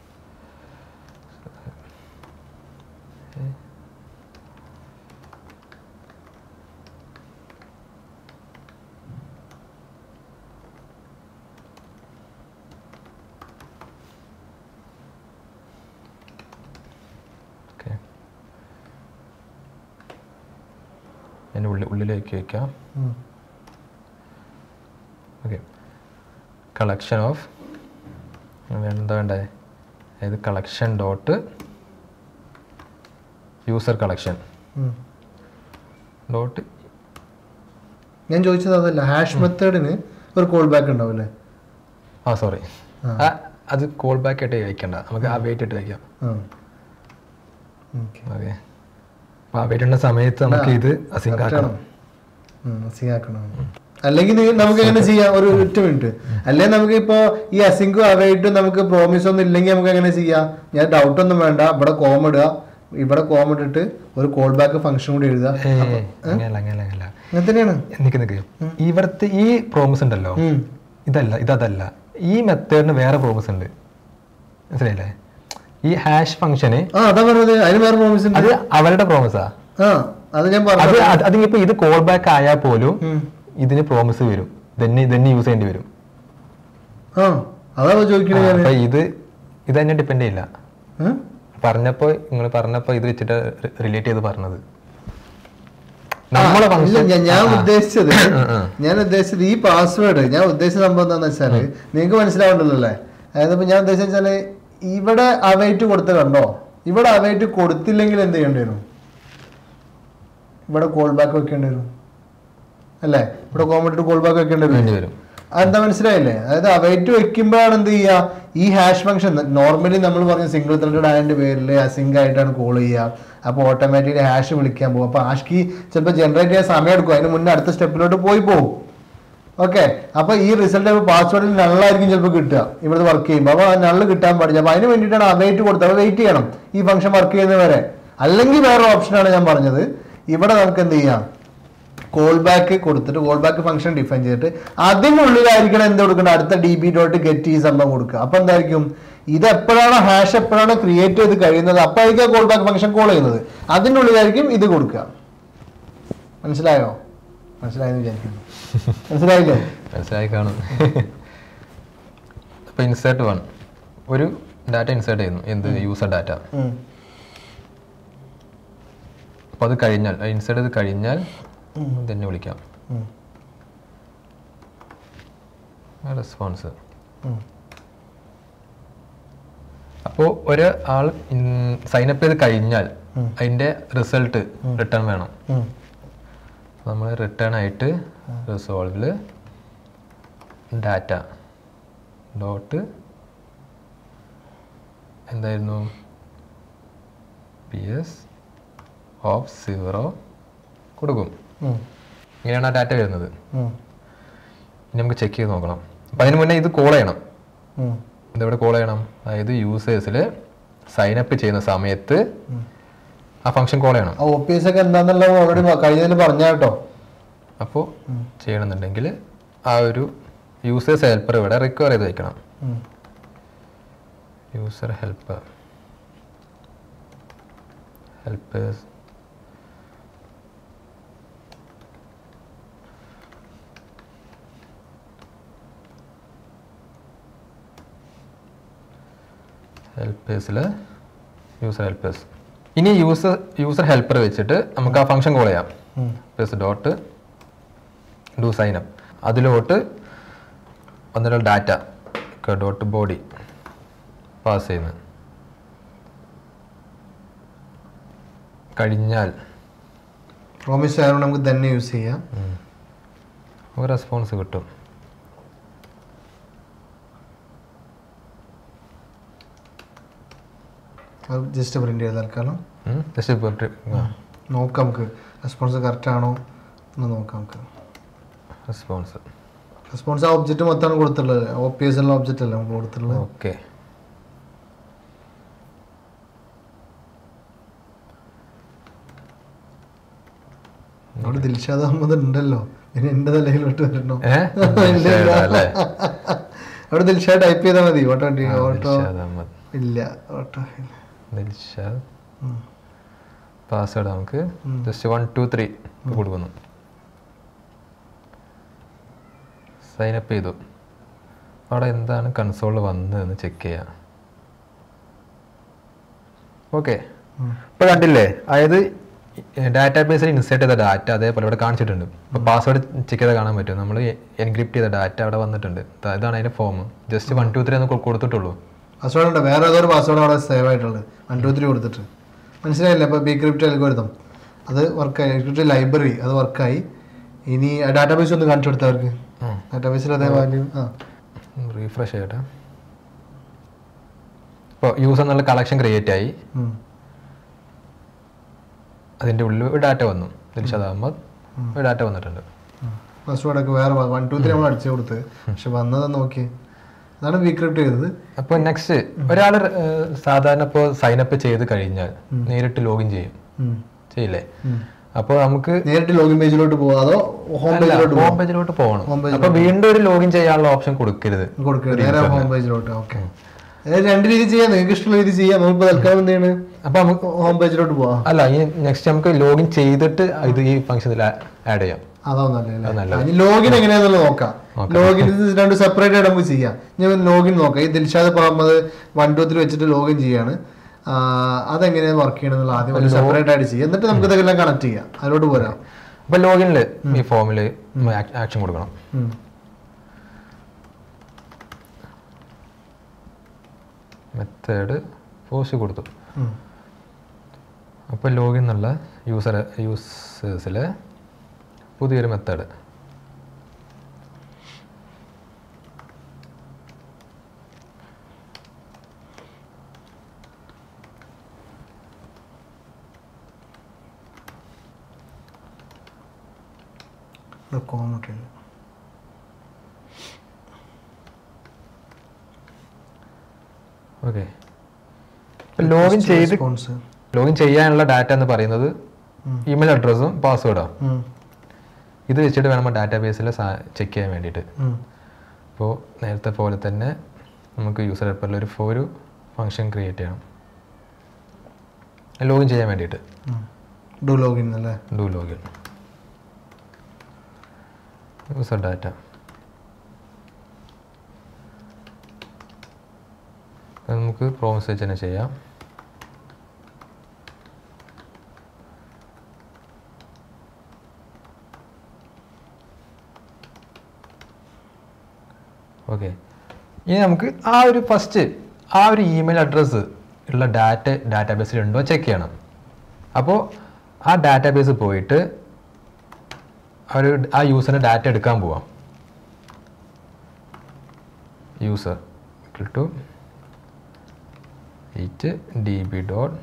ഓക്കെ എൻ്റെ ഉള്ളിൽ ഉള്ളിലേക്ക് വയ്ക്കാം ഉം. ഓക്കെ കളക്ഷൻ ഓഫ് എന്താ വേണ്ടേ അതായത് കളക്ഷൻ ഡോട്ട് യൂസർ കളക്ഷൻ ഉം. ഡോട്ട് ഞാൻ ചോദിച്ചത് അതല്ല ഹാഷ് മെത്തേഡിന് ഒരു കോൾ ബാക്ക് ഉണ്ടാവില്ലേ ആ സോറി ആ. അത് കോൾ ബാക്ക് ആയിട്ട് വയ്ക്കണ്ട നമുക്ക് ആ വെയിറ്റ് ഇട്ട് വയ്ക്കാം ആ ഓക്കെ ഓക്കെ അപ്പോൾ ആ വെയിറ്റ് ഉള്ള സമയത്ത് നമുക്ക് ഇത് അസിങ്ക് ആക്കണം അസിങ്ങാക്കണം അല്ലെങ്കിൽ നീ- നമുക്ക് എങ്ങനെ ചെയ്യാം ഒരു ഒറ്റ മിനിറ്റ് അല്ലെങ്കിൽ നമുക്ക് ഇപ്പോ ഈ അസിങ്കും അവയായിട്ടും നമുക്ക് പ്രോമിസ് ഒന്നും ഇല്ലെങ്കിൽ നമുക്ക് എങ്ങനെ ചെയ്യാം ഞാൻ ഡൗട്ട് ഒന്നും വേണ്ട ഇവിടെ കോം ഇടുക ഇവിടെ കോം ഇട്ടിട്ട് ഒരു കോൾ ബാക്ക് ഫംഗ്ഷൻ കൂടി എഴുതുക ഏയ് അങ്ങനെയല്ല അങ്ങനെയല്ല അങ്ങനെയല്ല അങ്ങനെ തന്നെയാണ് നിക്ക് നിക്ക് ഇവിടുത്തെ ഈ പ്രോമിസ് ഉണ്ടല്ലോ ഉം. ഇതല്ല ഇതല്ല ഈ മെത്തേഡിന് വേറെ പ്രോമിസ് ഉണ്ട് മനസ്സിലായില്ലേ ഈ ഹാഷ് ഫംഗ്ഷന് ആ അതാ പറഞ്ഞത് അതിന് വേറെ പ്രോമിസ് ഉണ്ട് അത് അവരുടെ പ്രോമിസാ ആ അത് ഞാൻ അത് പറഞ്ഞു അത് അതിനിപ്പോ ഇത് കോൾ ബാക്ക് ആയാൽ പോലും ഉം. ഇതിന് പ്രോമിസ് വരും തന്നെ തന്നെ യൂസ് ചെയ്യേണ്ടി വരും ആ അതാ ചോദിക്കണേ ഞാൻ അപ്പൊ ഇത് ഇത് തന്നെ ഡിപ്പെൻഡ് ചെയ്യില്ല ഏ? പറഞ്ഞപ്പോ നിങ്ങൾ പറഞ്ഞപ്പോ ഇത് വെച്ചിട്ട് റിലേറ്റ് ചെയ്ത് പറഞ്ഞത് ആ, നമ്മളെ ഇല്ല, ഫംഗ്ഷൻ ഞാൻ- ഞാൻ ഉദ്ദേശിച്ചത് ആ, ആ. ഞാൻ ഉദ്ദേശിച്ചത് ഈ പാസ്വേഡ് ഞാൻ ഉദ്ദേശിച്ച സംഭവം എന്താന്ന് വെച്ചാല് നിങ്ങൾക്ക് മനസ്സിലാവണ്ടല്ലോ അല്ലേ അതായത് ഇപ്പൊ ഞാൻ ഉദ്ദേശിച്ച വെച്ചാല് ഇവിടെ അവൈറ്റ് കൊടുത്ത് കണ്ടോ ഇവിടെ അവൈറ്റ് കൊടുത്തില്ലെങ്കിൽ എന്ത് ചെയ്യേണ്ടി വരും ഇവിടെ കോൾ ബാക്ക് വെക്കേണ്ടി വരും അല്ലേ ഇവിടെ കോമഡിട്ട് കോൾ ബാക്ക് വെക്കേണ്ടി വരും വേണ്ടി വരും അതെന്താ മനസ്സിലായില്ലേ അതായത് അവൈറ്റ് വെക്കുമ്പോഴാണ് എന്ത് ചെയ്യുക ഈ ഹാഷ് ഫംഗ്ഷൻ നോർമലി നമ്മൾ പറഞ്ഞ സിംഗിൾ ത്രെഡഡ് ആയതിന്റെ പേരിൽ അസിങ്ക് ആയിട്ടാണ് കോൾ ചെയ്യുക അപ്പോൾ ഓട്ടോമാറ്റിക്കലി ഹാഷ് വിളിക്കാൻ പോകും അപ്പോൾ ഹാഷ് കീ ചിലപ്പോൾ ജനറേറ്റ് ചെയ്യാൻ സമയം എടുക്കും അതിന് മുന്നേ അടുത്ത സ്റ്റെപ്പിലോട്ട് പോയി പോകും ഓക്കെ അപ്പൊ ഈ റിസൾട്ട് പാസ്വേഡിൽ നള്ളായിരിക്കും ചിലപ്പോൾ കിട്ടുക ഇവിടുത്തെ വർക്ക് ചെയ്യുമ്പോൾ അപ്പോൾ നള്ള് കിട്ടാൻ പാടില്ല അപ്പൊ അതിന് വേണ്ടിയിട്ടാണ് അവൈറ്റ് കൊടുത്തത് അപ്പോൾ വെയിറ്റ് ചെയ്യണം ഈ ഫംഗ്ഷൻ വർക്ക് ചെയ്യുന്നവരെ അല്ലെങ്കിൽ വേറെ ഓപ്ഷനാണ് ഞാൻ പറഞ്ഞത് ഇവിടെ നമുക്ക് എന്ത് ചെയ്യാം കോൾ ബാക്ക് കൊടുത്തിട്ട് കോൾ ബാക്ക് ഫംഗ്ഷൻ ഡിഫൈൻ ചെയ്തിട്ട് അതിനുള്ളിലായിരിക്കണം എന്ത് കൊടുക്കേണ്ടത് അടുത്ത ഡി ബി ഡോട്ട് ഗെറ്റ് ഈ സംഭവം കൊടുക്കുക അപ്പൊ എന്തായിരിക്കും ഇത് എപ്പോഴാണ് ഹാഷ് എപ്പോഴാണ് ക്രിയേറ്റ് ചെയ്ത് കഴിയുന്നത് അപ്പോഴായിരിക്കും കോൾ ബാക്ക് ഫംഗ്ഷൻ കോൾ ചെയ്യുന്നത് അതിനുള്ളിലായിരിക്കും ഇത് കൊടുക്കുക മനസ്സിലായോ മനസ്സിലായെന്ന് വിചാരിക്കുന്നു മനസ്സിലായില്ലേ മനസ്സിലായി കാണും അപ്പോൾ ഇൻസേർട്ട് വൺ ഒരു ഡാറ്റ ഇൻസേർട്ട് ചെയ്യുന്നു എന്ത് യൂസർ ഡാറ്റ ഉം. അപ്പോൾ അത് കഴിഞ്ഞാൽ ഇൻസേർട്ട് ചെയ്ത് കഴിഞ്ഞാൽ തന്നെ വിളിക്കാം ഉം. റെസ്പോൺസ് ഉം. അപ്പോൾ ഒരു ആൾ സൈനപ്പ് ചെയ്ത് കഴിഞ്ഞാൽ അതിൻ്റെ റിസൾട്ട് റിട്ടേൺ വേണം ഉം. നമ്മൾ റിട്ടേൺ ആയിട്ട് റിസോൾവിൽ ഡാറ്റ ഡോട്ട് എന്തായിരുന്നു പി എസ് ഓഫ് സീറോ കൊടുക്കും ഉം. ഇങ്ങനെയാണ് ആ ഡാറ്റ വരുന്നത് ഉം. ഇനി നമുക്ക് ചെക്ക് ചെയ്ത് നോക്കണം അപ്പം അതിന് മുന്നേ ഇത് കോൾ ചെയ്യണം ഉം. ഇതെവിടെ കോൾ ചെയ്യണം അതായത് യൂസേഴ്സിൽ സൈനപ്പ് ചെയ്യുന്ന സമയത്ത് ആ ഫംഗ്ഷൻ കോൾ ചെയ്യണം ആ ഒ പി എസ് ഒക്കെ എന്താന്നുള്ളത് ഓൾറെഡി കഴിഞ്ഞതിൽ പറഞ്ഞ കേട്ടോ അപ്പോൾ ചെയ്യണമെന്നുണ്ടെങ്കിൽ ആ ഒരു യൂസേഴ്സ് ഹെൽപ്പർ ഇവിടെ റിക്വയർ ചെയ്ത് വെക്കണം ഉം. യൂസർ ഹെൽപ്പർ ഹെൽപ്പേഴ്സ് ഹെൽപ്പേഴ്സിൽ യൂസർ ഹെൽപ്പേഴ്സ് ഇനി യൂസർ യൂസർ ഹെൽപ്പർ വെച്ചിട്ട് നമുക്ക് ആ ഫംഗ്ഷൻ കോൾ ചെയ്യാം ഉം. Plus dot do sign up അതിലോട്ട് ഒന്നര ഡാറ്റ ഡോട്ട് ബോഡി പാസ് ചെയ്യുന്നത് കഴിഞ്ഞാൽ പ്രോമിസ് ആയതുകൊണ്ട് നമുക്ക് തന്നെ യൂസ് ചെയ്യാം ഒരു റെസ്പോൺസ് കിട്ടും അത് ജസ്റ്റ് പ്രിന്റ് ചെയ്ത് തൽക്കാലം ജസ്റ്റ് നോക്കാം നമുക്ക് റെസ്പോൺസ് കറക്റ്റ് ആണോ എന്ന് നോക്കാം നമുക്ക് റെസ്പോൺസ് റെസ്പോൺസ് ആ ഒബ്ജക്റ്റ് മൊത്തമാണ് കൊടുത്തിട്ടുള്ളത് ഒ പി എസ് ഉള്ള ഒബ്ജക്റ്റ് അല്ല നമുക്ക് കൊടുത്തിട്ടുള്ളത് ഓക്കെ അവിടെ ദിൽഷാദ് അഹമ്മദ് ഉണ്ടല്ലോ ഇനി എന്റെ തലയിലോട്ട് വരണോ ഏ? ഇല്ല, ഇല്ല. അല്ലേ? അവിടെ ദിൽഷാദ് ടൈപ്പ് ചെയ്താൽ മതി ഓട്ടോ ഓട്ടോ ദിൽഷാദ് അഹമ്മദ് ഇല്ല ഓട്ടോ ഇല്ല ദിൽഷാദ് ഉം. പാസ്വേഡ് നമുക്ക് ജസ്റ്റ് വൺ ടു ത്രീ കൊടുക്കുന്നു സൈനപ്പ് ചെയ്തു അവിടെ എന്താണ് കൺസോളിൽ വന്നതെന്ന് ചെക്ക് ചെയ്യാം ഓക്കെ ഉം. ഇപ്പോൾ കണ്ടില്ലേ അതായത് ഡാറ്റാ ബേസിൽ ഇൻസേർട്ട് ചെയ്ത ഡാറ്റ അതേപോലെ ഇവിടെ കാണിച്ചിട്ടുണ്ട് ഇപ്പോൾ പാസ്വേഡ് ചെക്ക് ചെയ്താൽ കാണാൻ പറ്റും നമ്മൾ എൻക്രിപ്റ്റ് ചെയ്ത ഡാറ്റ അവിടെ വന്നിട്ടുണ്ട് ദാ ഇതാണ് അതിൻ്റെ form just one two three എന്ന് കൊ- കൊടുത്തിട്ടുള്ളൂ പാസ്വേഡ് ഉണ്ട് വേറെ ഏതൊരു പാസ്വേഡ് അവിടെ സേവ് ആയിട്ടുള്ളത് വൺ ടു ത്രീ കൊടുത്തിട്ട് മനസ്സിലായില്ലേ ഇപ്പോൾ ബി ക്രിപ്റ്റ് അൽഗോരിതം അത് വർക്കായി ക്രിപ്റ്റ് ലൈബ്രറി അത് വർക്കായി ഇനി ഡാറ്റാബേസ് ഒന്ന് കാണിച്ചു കൊടുത്തവർക്ക് ഉം. ഡാറ്റാബേസിൽ അതേ വാല്യൂ ആ റീഫ്രഷ് ചെയ്യട്ടെ ഇപ്പോൾ യൂസ് എന്നുള്ള കളക്ഷൻ ക്രിയേറ്റ് ആയി ഉം. അതിൻ്റെ ഉള്ളിൽ ഒരു ഡാറ്റ വന്നു ദിൽഷാദ് അഹമ്മദ് ഒരു ഡാറ്റ വന്നിട്ടുണ്ട് പാസ്വേഡൊക്കെ വേറെ വൺ ടു ത്രീ നമ്മൾ അടിച്ചു കൊടുത്ത് പക്ഷെ വന്നത് നോക്കി അതാണ് ബി ക്രിപ്റ്റ് ചെയ്തത് അപ്പോൾ നെക്സ്റ്റ് ഒരാൾ സാധാരണ ഇപ്പോൾ സൈനപ്പ് ചെയ്ത് കഴിഞ്ഞാൽ നേരിട്ട് ലോഗിൻ ചെയ്യും ഉം. ചെയ്യില്ലേ ഉം. അപ്പോൾ നമുക്ക് നേരിട്ട് ലോഗിൻ പേജിലോട്ട് പോവാ അതോ ഹോം പേജിലോട്ട് ഹോം പേജിലോട്ട് പോകണം Home page അപ്പോൾ വീണ്ടും ഒരു ലോഗിൻ ചെയ്യാനുള്ള ഓപ്ഷൻ കൊടുക്കരുത് കൊടുക്കുക നേരെ ഹോം പേജിലോട്ട് ഓക്കെ രണ്ട് രീതി ചെയ്യാം നിങ്ങൾക്ക് ഇഷ്ടമുള്ള രീതി ചെയ്യാം നമുക്ക് തൽക്കാലം എന്ത് ചെയ്യണ് അപ്പോൾ നമുക്ക് ഹോം പേജിലോട്ട് പോവാം അല്ല ഈ നെക്സ്റ്റ് നമുക്ക് ലോഗിൻ ചെയ്തിട്ട് ഇത് ഈ ഫംഗ്ഷനിൽ ആഡ് ചെയ്യാം അതാ അത് നല്ലത് നല്ലത്. ഇനി ലോഗിൻ എങ്ങനെയാണെന്നുള്ളത് നോക്കാം ലോഗിൻ ഇത് രണ്ട് സെപ്പറേറ്റ് ആയിട്ട് നമുക്ക് ചെയ്യാം ഞാൻ ലോഗിൻ നോക്കാം ഈ Dilshad Muhammad one two three വെച്ചിട്ട് ലോഗിൻ ചെയ്യാണ് ആ, അതെങ്ങനെയാണ് വർക്ക് ചെയ്യണമെന്നുള്ള ആദ്യം സെപ്പറേറ്റ് ആയിട്ട് ചെയ്യാം എന്നിട്ട് നമുക്ക് ഇതെല്ലാം കണക്ട് ചെയ്യാം അതിലോട്ട് പോരാം അപ്പോൾ ലോഗിനിൽ ഈ ഫോമിൽ ആക്ഷൻ കൊടുക്കണം ഉം. മെത്തേഡ് പോസ്റ്റ് കൊടുത്തു ഉം. അപ്പോൾ ലോഗിൻ എന്നുള്ള യൂസർ യൂസേഴ്സിൽ പുതിയൊരു മെത്തേഡ് കോമട്ടില്ല ഓക്കെ ലോഗിൻ ചെയ്ത് റെസ്പോൺസ് ലോഗിൻ ചെയ്യാനുള്ള ഡാറ്റ എന്ന് പറയുന്നത് ഇമെയിൽ അഡ്രസ്സും പാസ്വേഡാണ് ഇത് വെച്ചിട്ട് വേണം ഡാറ്റാ ബേസിൽ ചെക്ക് ചെയ്യാൻ വേണ്ടിയിട്ട് അപ്പോൾ നേരത്തെ പോലെ തന്നെ നമുക്ക് യൂസർ ഹെൽപ്പറിൽ ഒരു ഒരു ഫംഗ്ഷൻ ക്രിയേറ്റ് ചെയ്യണം ലോഗിൻ ചെയ്യാൻ വേണ്ടിയിട്ട് ഡു ലോഗിൻ അല്ലേ ഡു ലോഗിൻ യൂസർ ഡാറ്റ നമുക്ക് പ്രോമിസ് വെച്ച് തന്നെ ചെയ്യാം ഓക്കെ ഇനി നമുക്ക് ആ ഒരു ഫസ്റ്റ് ആ ഒരു ഇമെയിൽ അഡ്രസ്സ് ഉള്ള ഡാറ്റ ഡാറ്റാബേസിൽ ഉണ്ടോ ചെക്ക് ചെയ്യണം അപ്പോൾ ആ ഡാറ്റാബേസ് പോയിട്ട് ആ ഒരു ആ യൂസറിൻ്റെ ഡാറ്റ എടുക്കാൻ പോവാം user two eight D B dot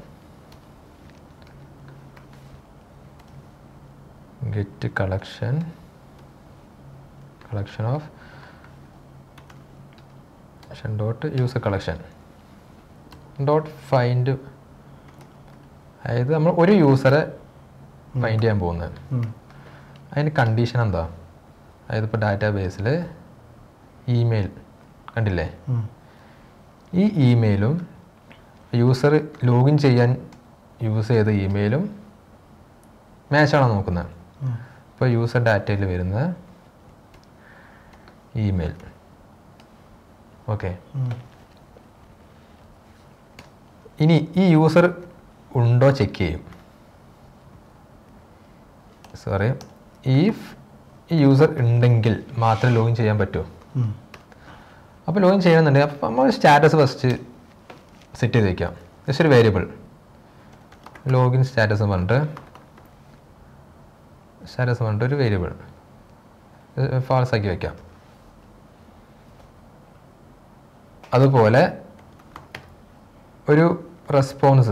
get collection collection of collection dot user collection dot find അതായത് നമ്മൾ ഒരു യൂസറെ ഫൈൻഡ് ചെയ്യാൻ പോകുന്നത് അതിന് കണ്ടീഷൻ എന്താ അതായത് ഇപ്പോൾ ഡാറ്റാ ബേസിൽ ഇമെയിൽ കണ്ടില്ലേ ഈ ഇമെയിലും യൂസർ ലോഗിൻ ചെയ്യാൻ യൂസ് ചെയ്ത ഇമെയിലും മാച്ചാണോ നോക്കുന്നത് ഇപ്പോൾ യൂസർ ഡാറ്റയിൽ വരുന്ന ഇമെയിൽ ഓക്കെ ഇനി ഈ യൂസർ ഉണ്ടോ ചെക്ക് ചെയ്യും സോറി ഈഫ് ഈ യൂസർ ഉണ്ടെങ്കിൽ മാത്രമേ ലോഗിൻ ചെയ്യാൻ പറ്റൂ അപ്പോൾ ലോഗിൻ ചെയ്യണമെന്നുണ്ടെങ്കിൽ അപ്പോൾ നമ്മൾ സ്റ്റാറ്റസ് ഫസ്റ്റ് സെറ്റ് ചെയ്ത് വയ്ക്കാം ജസ്റ്റ് ഒരു വേരിയബിൾ ലോഗിൻ സ്റ്റാറ്റസ് പറഞ്ഞിട്ട് സ്റ്റാറ്റസ് പറഞ്ഞിട്ട് ഒരു വേരിയബിൾ ഫാൾസ് ആക്കി വയ്ക്കാം അതുപോലെ ഒരു റെസ്പോൺസ്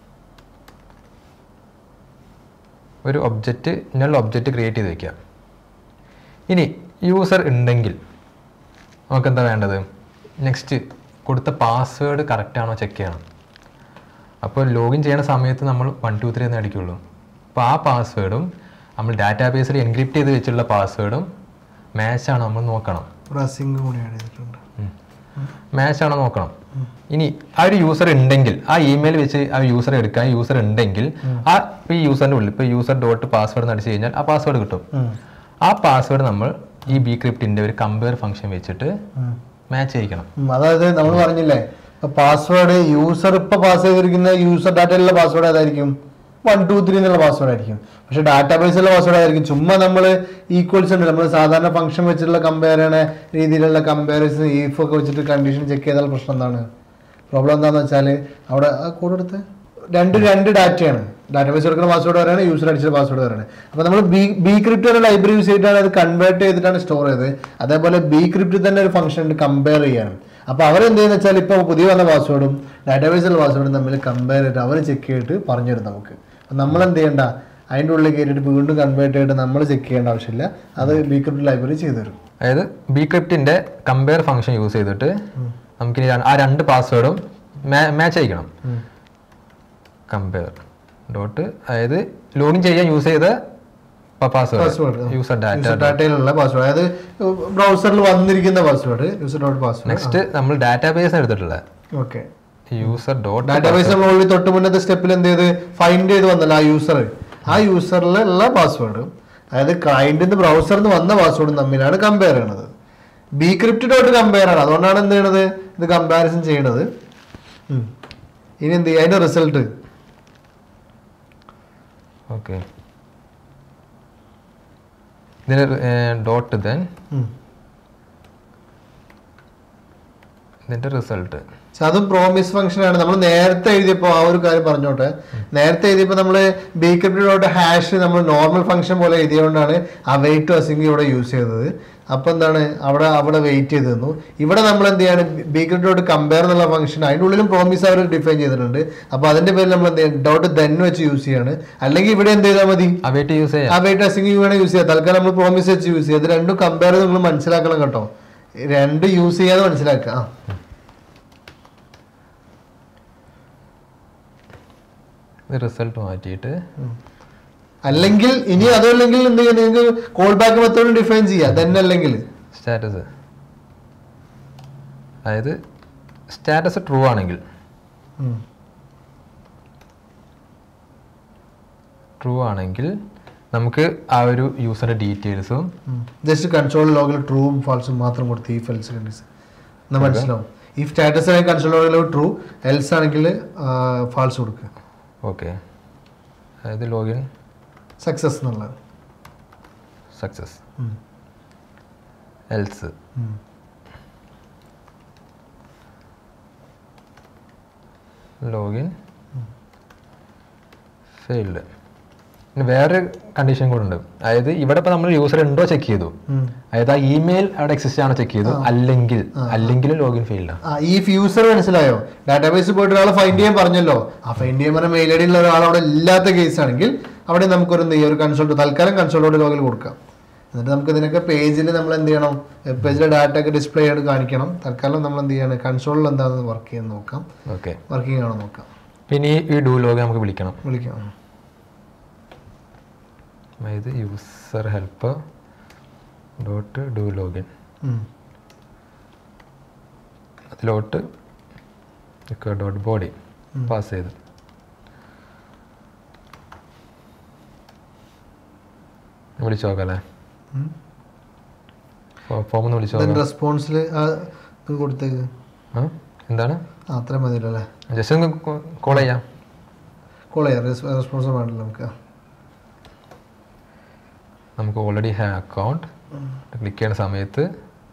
ഒരു ഒബ്ജക്റ്റ് ഇങ്ങനെയുള്ള ഒബ്ജക്റ്റ് ക്രിയേറ്റ് ചെയ്ത് വയ്ക്കാം ഇനി യൂസർ ഉണ്ടെങ്കിൽ നമുക്ക് എന്താ വേണ്ടത് നെക്സ്റ്റ് കൊടുത്ത പാസ്വേഡ് കറക്റ്റ് ആണോ ചെക്ക് ചെയ്യണം അപ്പോൾ ലോഗിൻ ചെയ്യുന്ന സമയത്ത് നമ്മൾ വൺ ടു ത്രീ എന്ന് അടിക്കുള്ളൂ അപ്പോൾ ആ പാസ്വേഡും നമ്മൾ ഡാറ്റാബേസിൽ എൻക്രിപ്റ്റ് ചെയ്ത് വെച്ചുള്ള പാസ്വേഡും മാച്ച് ആണോ നമ്മൾ നോക്കണം റസിംഗ് കൂടി ആഡ് ചെയ്തിട്ടുണ്ട് മാച്ച് ആണോ നോക്കണം ഇനി ആ ഒരു യൂസർ ഉണ്ടെങ്കിൽ ആ ഇമെയിൽ വെച്ച് ആ യൂസർ എടുക്കാൻ യൂസർ ഉണ്ടെങ്കിൽ ആ ഈ യൂസറിന്റെ ഉള്ളിൽ ഇപ്പോൾ യൂസർ ഡോട്ട് പാസ്വേഡ് അടിച്ചു കഴിഞ്ഞാൽ ആ പാസ്വേഡ് കിട്ടും ആ പാസ്വേഡ് നമ്മൾ ഈ ബി ക്രിപ്റ്റിന്റെ ഒരു കമ്പയർ ഫംഗ്ഷൻ വെച്ചിട്ട് മാച്ച് ചെയ്യിക്കണം ഉം, അതായത് നമ്മൾ പറഞ്ഞില്ലേ പാസ്വേഡ് യൂസർ ഇപ്പൊ പാസ് ചെയ്തിരിക്കുന്ന യൂസർ ഡാറ്റയിലുള്ള പാസ്വേഡ് ഏതായിരിക്കും വൺ ടു ത്രീ എന്നുള്ള പാസ്വേഡ് ആയിരിക്കും പക്ഷെ ഡാറ്റാബേസിലുള്ള പാസ്വേഡ് ആയിരിക്കും ചുമ്മാ നമ്മൾ ഈക്വൽസ് ഉണ്ട് നമ്മൾ സാധാരണ ഫംഗ്ഷൻ വെച്ചിട്ടുള്ള കമ്പയർ ചെയ്യണ രീതിയിലുള്ള കമ്പാരിസൺ ഈഫ് ഒക്കെ വെച്ചിട്ട് കണ്ടീഷൻ ചെക്ക് ചെയ്താൽ പ്രശ്നം എന്താണ് പ്രോബ്ലം എന്താണെന്ന് വെച്ചാൽ അവിടെ ആ കോഡ് എടുത്ത് രണ്ട് രണ്ട് ഡാറ്റയാണ് ഡാറ്റാബേസ് എടുക്കുന്ന പാസ്വേഡ് വരാണ് യൂസർ അടിച്ച പാസ്വേഡ് വരാണ് അപ്പോൾ നമ്മൾ ബി ബി ക്രിപ്റ്റ് എന്ന ലൈബ്രറി യൂസ് ചെയ്തിട്ടാണ് അത് കൺവേർട്ട് ചെയ്തിട്ടാണ് സ്റ്റോർ ചെയ്തത് അതേപോലെ ബി ക്രിപ്റ്റ് തന്നെ ഒരു ഫംഗ്ഷൻ ഉണ്ട് കമ്പയർ ചെയ്യാനും അപ്പോൾ അവരെന്ത് ചെയ്യുന്ന വെച്ചാൽ ഇപ്പോൾ പുതിയ വന്ന പാസ്വേഡും ഡാറ്റാബേസിലുള്ള പാസ്വേഡും തമ്മിൽ കമ്പയർ ചെയ്തിട്ട് അവർ ചെക്ക് ചെയ്തിട്ട് പറഞ്ഞു തരും നമുക്ക് അപ്പം നമ്മൾ എന്ത് ചെയ്യണ്ട അതിൻ്റെ ഉള്ളിൽ കയറിയിട്ട് വീണ്ടും കൺവേർട്ട് ചെയ്തിട്ട് നമ്മൾ ചെക്ക് ചെയ്യേണ്ട ആവശ്യമില്ല അത് ബി ക്രിപ്റ്റ് ലൈബ്രറി ചെയ്തു തരും അതായത് ബി ക്രിപ്റ്റിന്റെ കമ്പയർ ഫംഗ്ഷൻ യൂസ് ചെയ്തിട്ട് നമുക്കിനി ര- ആ രണ്ട് പാസ്വേഡും മാച്ച് അയക്കണം കമ്പയർ ഡോട്ട് അതായത് ലോഗിൻ ചെയ്യാൻ യൂസ് ചെയ്ത password password user data user ഡാറ്റയിലുള്ള പാസ്വേഡ് അതായത് ബ്രൗസറിൽ വന്നിരിക്കുന്ന password user dot password next നമ്മൾ ഡാറ്റാബേസ് എടുത്തിട്ടുള്ളത് ഓക്കെ യൂസർ ഡോട്ട് ഡാറ്റാബേസ് നമ്മൾ ഓൾറെഡി തൊട്ട് മുന്നത്തെ സ്റ്റെപ്പിൽ എന്ത് ചെയ്ത് ഫൈൻഡ് ചെയ്ത് വന്നല്ലോ ആ യൂസർ ആ യൂസറിലുള്ള പാസ്വേഡും അതായത് ക്ലയന്റിന്ന് ബ്രൗസറിൽ നിന്ന് വന്ന പാസ്വേഡും തമ്മിലാണ് കമ്പയർ ചെയ്യണത് ബി ക്രിപ്റ്റ് ഡോട്ട് കമ്പയർ ആണ് അതുകൊണ്ടാണ് എന്ത് ചെയ്യണത് ഇത് കമ്പാരിസൺ ചെയ്യണത് ഉം. ഇനി എന്ത് ചെയ്യും അതിന്റെ റിസൾട്ട് ഓക്കെ ഇതിന് ഡോട്ട് ദെൻ ഇതിന്റെ റിസൾട്ട് പക്ഷെ അതും പ്രോമിസ് ഫംഗ്ഷൻ ആണ് നമ്മൾ നേരത്തെ എഴുതിയപ്പോൾ ആ ഒരു കാര്യം പറഞ്ഞോട്ടെ നേരത്തെ എഴുതിയപ്പോൾ നമ്മൾ ബീക്രിപ്റ്റോട്ട് ഹാഷ് നമ്മൾ നോർമൽ ഫംഗ്ഷൻ പോലെ എഴുതിയതുകൊണ്ടാണ് ആ വെയിറ്റ് അസിംഗ് ഇവിടെ യൂസ് ചെയ്തത് അപ്പൊ എന്താണ് അവിടെ അവിടെ വെയിറ്റ് ചെയ്ത് തന്നു ഇവിടെ നമ്മൾ എന്ത് ചെയ്യാണ് ബീക്രിപ്റ്റോട്ട് കമ്പയർ എന്നുള്ള ഫംഗ്ഷൻ അതിൻ്റെ ഉള്ളിലും പ്രോമിസ് അവർ ഡിഫൈൻ ചെയ്തിട്ടുണ്ട് അപ്പൊ അതിന്റെ പേരിൽ നമ്മൾ എന്ത് ചെയ്യും ഡോട്ട് ദെൻ വെച്ച് യൂസ് ചെയ്യാണ് അല്ലെങ്കിൽ ഇവിടെ എന്ത് ചെയ്താൽ മതി അവയിട്ട് യൂസ് ചെയ്യാം ആ വെയിറ്റ് അസിംഗ് വേണേൽ യൂസ് ചെയ്യാം തൽക്കാലം നമ്മൾ പ്രോമിസ് വെച്ച് യൂസ് ചെയ്യാം ഇത് രണ്ടും കമ്പയർ ചെയ്ത് നിങ്ങൾ മനസ്സിലാക്കണം കേട്ടോ രണ്ട് യൂസ് ചെയ്യാതെ മനസ്സിലാക്കുക ആ റിസൾട്ട് മാറ്റിയിട്ട് അല്ലെങ്കിൽ ഇനി അതല്ലെങ്കിൽ എന്ത് ചെയ്യാം നിങ്ങൾക്ക് കോൾ ബാക്ക് മെത്തേഡ് ഡിഫൈൻ ചെയ്യാം തന്നെ അല്ലെങ്കിൽ സ്റ്റാറ്റസ് അതായത് സ്റ്റാറ്റസ് ട്രൂ ആണെങ്കിൽ ട്രൂ ആണെങ്കിൽ നമുക്ക് ആ ഒരു യൂസറിന്റെ ഡീറ്റെയിൽസും ജസ്റ്റ് കൺട്രോൾ ലോഗിൽ ട്രൂവും ഫാൾസും മാത്രം കൊടുത്ത് ഈ ഫെൽസ് കണ്ടീഷൻ എന്നാ മനസ്സിലാവും ഈ സ്റ്റാറ്റസ് ആണെങ്കിൽ കൺട്രോൾ ലോഗിൽ ട്രൂ എൽസ് ആണെങ്കിൽ ഫാൾസ് കൊടുക്കുക ഓക്കെ അതായത് ലോഗിൻ സക്സസ് എന്നുള്ളത് സക്സസ് ഉം. എൽസ് ഉം. ലോഗിൻ ഫെയിൽഡ് പിന്നെ വേറെ കണ്ടീഷൻ കൂടെ ഉണ്ട് അതായത് ഇവിടെ ഇപ്പൊ നമ്മൾ യൂസർ ഉണ്ടോ ചെക്ക് ചെയ്തു ഉം. അതായത് ആ ഇമെയിൽ അവിടെ എക്സിസ്റ്റ് ആണോ ചെക്ക് ചെയ്തു അല്ലെങ്കിൽ അല്ലെങ്കിൽ ലോഗിൻ ഫെയിൽഡ് ആ ഈ ഫ്യൂസർ മനസ്സിലായോ ഡാറ്റാബേസ് പോയിട്ട് ഒരാളെ ഫൈൻഡ് ചെയ്യാൻ പറഞ്ഞല്ലോ ആ ഫൈൻഡ് ചെയ്യാൻ പറഞ്ഞ മെയിൽ ഐ ഡി ഉള്ള ഒരാൾ അവിടെ ഇല്ലാത്ത കേസ് ആണെങ്കിൽ അവിടെ നമുക്കൊരു എന്ത് ചെയ്യാം ഒരു കൺസോൾട്ട് തൽക്കാലം കൺസോളോട് ലോഗിൽ കൊടുക്കാം എന്നിട്ട് നമുക്ക് ഇതിനൊക്കെ പേജിൽ നമ്മൾ എന്ത് ചെയ്യണം വെബ് പേജിലെ ഡാറ്റ ഒക്കെ ഡിസ്പ്ലേ ചെയ്ത് കാണിക്കണം തൽക്കാലം നമ്മൾ എന്ത് ചെയ്യണം കൺസോളിൽ എന്താണെന്ന് വർക്ക് ചെയ്യാൻ നോക്കാം ഓക്കെ വർക്കിംഗ് ആണോ നോക്കാം പിന്നെ ഈ- ഈ ഡൂ ലോഗ് നമുക്ക് വിളിക്കണം വിളിക്കാം അതായത് user help dot do login ഉം. അതിലോട്ട് ഡോട്ട് ബോഡി പാസ് ചെയ്ത് വിളിച്ചു നോക്കാം അല്ലേ ഉം. ഫോം ഒന്ന് വിളിച്ചു then നോക്കാം റെസ്പോൺസിൽ ഇത് കൊടുത്തേക്ക് ആ എന്താണ് ആ അത്രയും മതിയല്ലോ അല്ലേ ജസ്റ്റ് ഒന്ന് കോൾ ചെയ്യാം കോൾ ചെയ്യാം റെസ്പോൺസ് വേണ്ടല്ലോ നമുക്ക് നമുക്ക് ഓൾറെഡി ഹാ അക്കൗണ്ട് ക്ലിക്ക് ചെയ്യുന്ന സമയത്ത്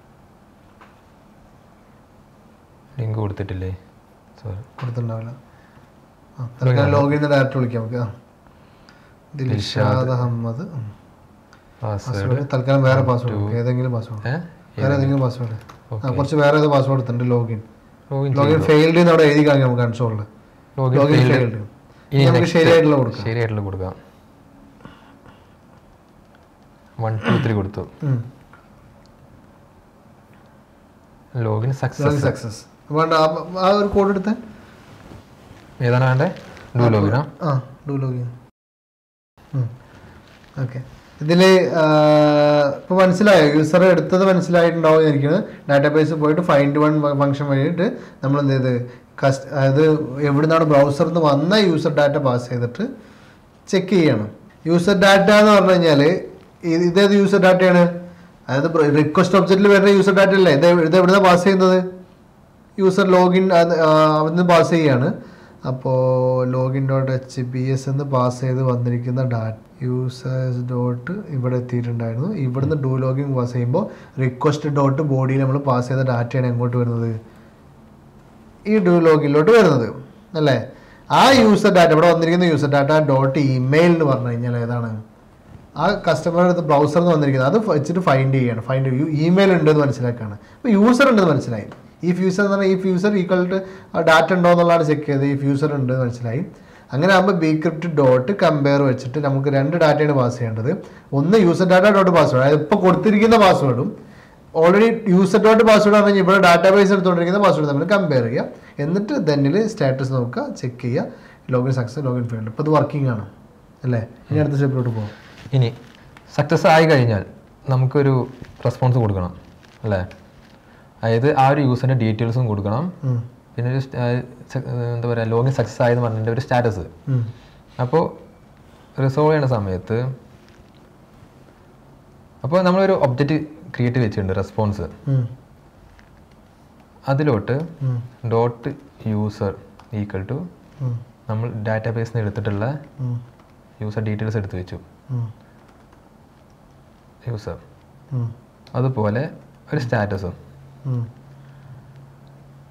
ലിങ്ക് കൊടുത്തിട്ടില്ലേ സോറി കൊടുത്തിട്ടുണ്ടാവില്ല ആ തൽക്കാലം ലോഗിൻ ചെയ്ത് ഡയറക്റ്റ് വിളിക്കാം നമുക്ക് ആ ദിൽഷാദ് അഹമ്മദ് പാസ്വേഡ് പാസ്വേഡ് തൽക്കാലം വേറെ പാസ്വേഡ് ഏതെങ്കിലും പാസ്വേഡ് ഏ വേറെ ഏതെങ്കിലും പാസ്വേഡ് ആ കുറച്ച് വേറെ ഏതോ പാസ്വേഡ് എടുത്തിട്ടുണ്ട് ലോഗിൻ ലോഗിൻ ലോഗിൻ ഫെയിൽഡ് എന്ന് അവിടെ എഴുതി കാണിക്കാം നമുക്ക് കൺസോളിൽ ലോഗിൻ ലോഗിൻ failed. ഫെയിൽഡ് ഇനി നമുക്ക് next ശരിയായിട്ടുള്ള കൊടുക്കാം ശരിയായിട്ടുള്ള കൊടുക്കാം വൺ ടു ത്രീ കൊടുത്തു ഉം. ലോഗിൻ ലോഗിൻ സക്സസ് സക്സസ് വേണ്ട ആ- ആ ഒരു കോഡ് എടുത്തേ ഏതാണ് വേണ്ടേ ഡു ലോഗിനാ ആ ഡു ലോഗിൻ ഓക്കെ ഇതിൽ ഇപ്പോൾ മനസ്സിലായോ യൂസർ എടുത്തത് മനസ്സിലായിട്ടുണ്ടാവും എനിക്കുന്നത് ഡാറ്റാബേസിൽ പോയിട്ട് ഫൈൻഡ് വൺ ഫംഗ്ഷൻ വഴിയിട്ട് നമ്മൾ എന്ത് ചെയ്ത് കസ്റ്റ് അതായത് എവിടുന്നാണ് ബ്രൗസറിൽ നിന്ന് വന്ന യൂസർ ഡാറ്റ പാസ് ചെയ്തിട്ട് ചെക്ക് ചെയ്യണം യൂസർ ഡാറ്റ എന്ന് പറഞ്ഞു കഴിഞ്ഞാൽ ഇതേത് യൂസർ ഡാറ്റയാണ് അതായത് റിക്വസ്റ്റ് ഒബ്ജക്റ്റിൽ വരുന്ന യൂസർ ഡാറ്റ അല്ലേ ഇത് ഇത് എവിടുന്നാണ് പാസ് ചെയ്യുന്നത് യൂസർ ലോഗിൻ അവിടുന്ന് പാസ് ചെയ്യാണ് അപ്പോൾ login dot H B S എന്ന് പാസ് ചെയ്ത് വന്നിരിക്കുന്ന ഡാറ്റ യൂസേഴ്സ് ഡോട്ട് ഇവിടെ എത്തിയിട്ടുണ്ടായിരുന്നു ഇവിടുന്ന് ഡു ലോഗിൻ പാസ് ചെയ്യുമ്പോൾ റിക്വസ്റ്റ് ഡോട്ട് ബോഡിയിൽ നമ്മൾ പാസ് ചെയ്ത ഡാറ്റയാണ് എങ്ങോട്ട് വരുന്നത് ഈ ഡു ലോഗിനിലോട്ട് വരുന്നത് അല്ലേ ആ യൂസർ ഡാറ്റ ഇവിടെ വന്നിരിക്കുന്ന യൂസർ ഡാറ്റ ഡോട്ട് ഇമെയിൽ എന്ന് പറഞ്ഞു കഴിഞ്ഞാൽ ഏതാണ് ആ കസ്റ്റമറുടെ അടുത്ത് ബ്രൗസറിൽ നിന്ന് വന്നിരിക്കുന്നത് അത് വെച്ചിട്ട് ഫൈൻഡ് ചെയ്യാണ് ഫൈൻഡ് ഇമെയിൽ ഉണ്ടെന്ന് മനസ്സിലാക്കുകയാണ് അപ്പോൾ യൂസർ ഉണ്ടെന്ന് മനസ്സിലായി ഈ ഫ്യൂസർ എന്ന് പറഞ്ഞാൽ ഈ ഫ്യൂസർ ഈക്വൽ ടു ഡാറ്റ ഉണ്ടോ എന്നുള്ളതാണ് ചെക്ക് ചെയ്തത് ഈ ഫ്യൂസർ ഉണ്ട് എന്ന് മനസ്സിലായി അങ്ങനെ ആകുമ്പോൾ ബി ക്രിപ്റ്റ് ഡോട്ട് കമ്പയർ വെച്ചിട്ട് നമുക്ക് രണ്ട് ഡാറ്റയാണ് പാസ് ചെയ്യേണ്ടത് ഒന്ന് യൂസർ ഡാറ്റ ഡോട്ട് പാസ്വേഡ് അതായത് ഇപ്പോൾ കൊടുത്തിരിക്കുന്ന പാസ്വേഡും ഓൾറെഡി യൂസർ ഡോട്ട് പാസ്വേഡ് ആണ് ഇവിടെ ഡാറ്റാബേസ് എടുത്തുകൊണ്ടിരിക്കുന്ന പാസ്വേഡ് നമ്മൾ കമ്പയർ ചെയ്യുക എന്നിട്ട് ദെന്നിൽ സ്റ്റാറ്റസ് നോക്കുക ചെക്ക് ചെയ്യുക ലോഗിൻ സക്സസ് ലോഗിൻ ഫെയിൽഡ് ഇപ്പോൾ ഇത് വർക്കിംഗ് ആണ് അല്ലേ ഇനി അടുത്ത സ്റ്റെപ്പിലോട്ട് പോകും ഇനി സക്സസ് ആയി കഴിഞ്ഞാൽ നമുക്കൊരു റെസ്പോൺസ് കൊടുക്കണം അല്ലേ അതായത് ആ ഒരു യൂസറിൻ്റെ ഡീറ്റെയിൽസും കൊടുക്കണം പിന്നെ ഒരു സ്റ്റ- ആ, സ- എന്താ പറയുക ലോഗിൻ സക്സസ് ആയെന്ന് പറഞ്ഞതിൻ്റെ ഒരു സ്റ്റാറ്റസ് അപ്പോൾ റിസോൾവ് ചെയ്യുന്ന സമയത്ത് അപ്പോൾ നമ്മളൊരു ഒബ്ജക്റ്റ് ക്രിയേറ്റ് വെച്ചിട്ടുണ്ട് റെസ്പോൺസ് അതിലോട്ട് ഡോട്ട് യൂസർ ഈക്വൽ ടു നമ്മൾ ഡാറ്റാബേസിൽ നിന്ന് എടുത്തിട്ടുള്ള യൂസർ ഡീറ്റെയിൽസ് എടുത്ത് വെച്ചു യൂസർ അതുപോലെ ഒരു സ്റ്റാറ്റസും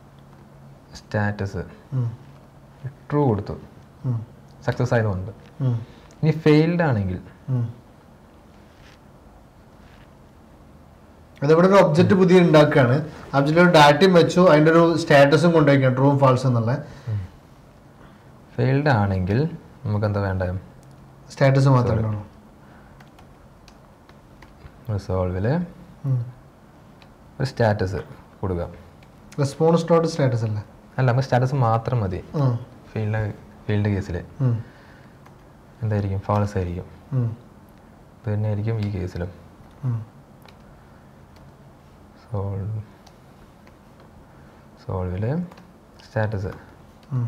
സ്റ്റാറ്റസ് ഉം. ട്രൂ കൊടുത്തു ഉം. സക്സസ് ആയതുകൊണ്ട് ഉം. ഇനി ഫെയിൽഡ് ആണെങ്കിൽ ഉം. അതിവിടെ ഒരു ഒബ്ജക്റ്റ് പുതിയ ഉണ്ടാക്കുകയാണ് ഒബ്ജക്റ്റിൽ ഒരു ഡാറ്റയും വെച്ചു അതിൻ്റെ ഒരു സ്റ്റാറ്റസും കൊണ്ടുവയ്ക്കാം ട്രൂ ഫാൾസ് എന്നുള്ള ഫെയിൽഡ് ആണെങ്കിൽ നമുക്ക് എന്താ വേണ്ട സ്റ്റാറ്റസ് മാത്രമേ ഉള്ളൂ റിസോൾവിൽ ഒരു സ്റ്റാറ്റസ് കൊടുക്കുക റെസ്പോൺസ് ഡോട്ട് സ്റ്റാറ്റസ് അല്ലേ അല്ല നമുക്ക് സ്റ്റാറ്റസ് മാത്രം മതി ഉം. ഫീൽഡ് ഫീൽഡ് കേസിൽ ഉം. എന്തായിരിക്കും ഫാൾസ് ആയിരിക്കും ഉം. ഇത് തന്നെ ആയിരിക്കും ഈ കേസിലും ഉം. സോൾവ് സോൾവിൽ സ്റ്റാറ്റസ് ഉം.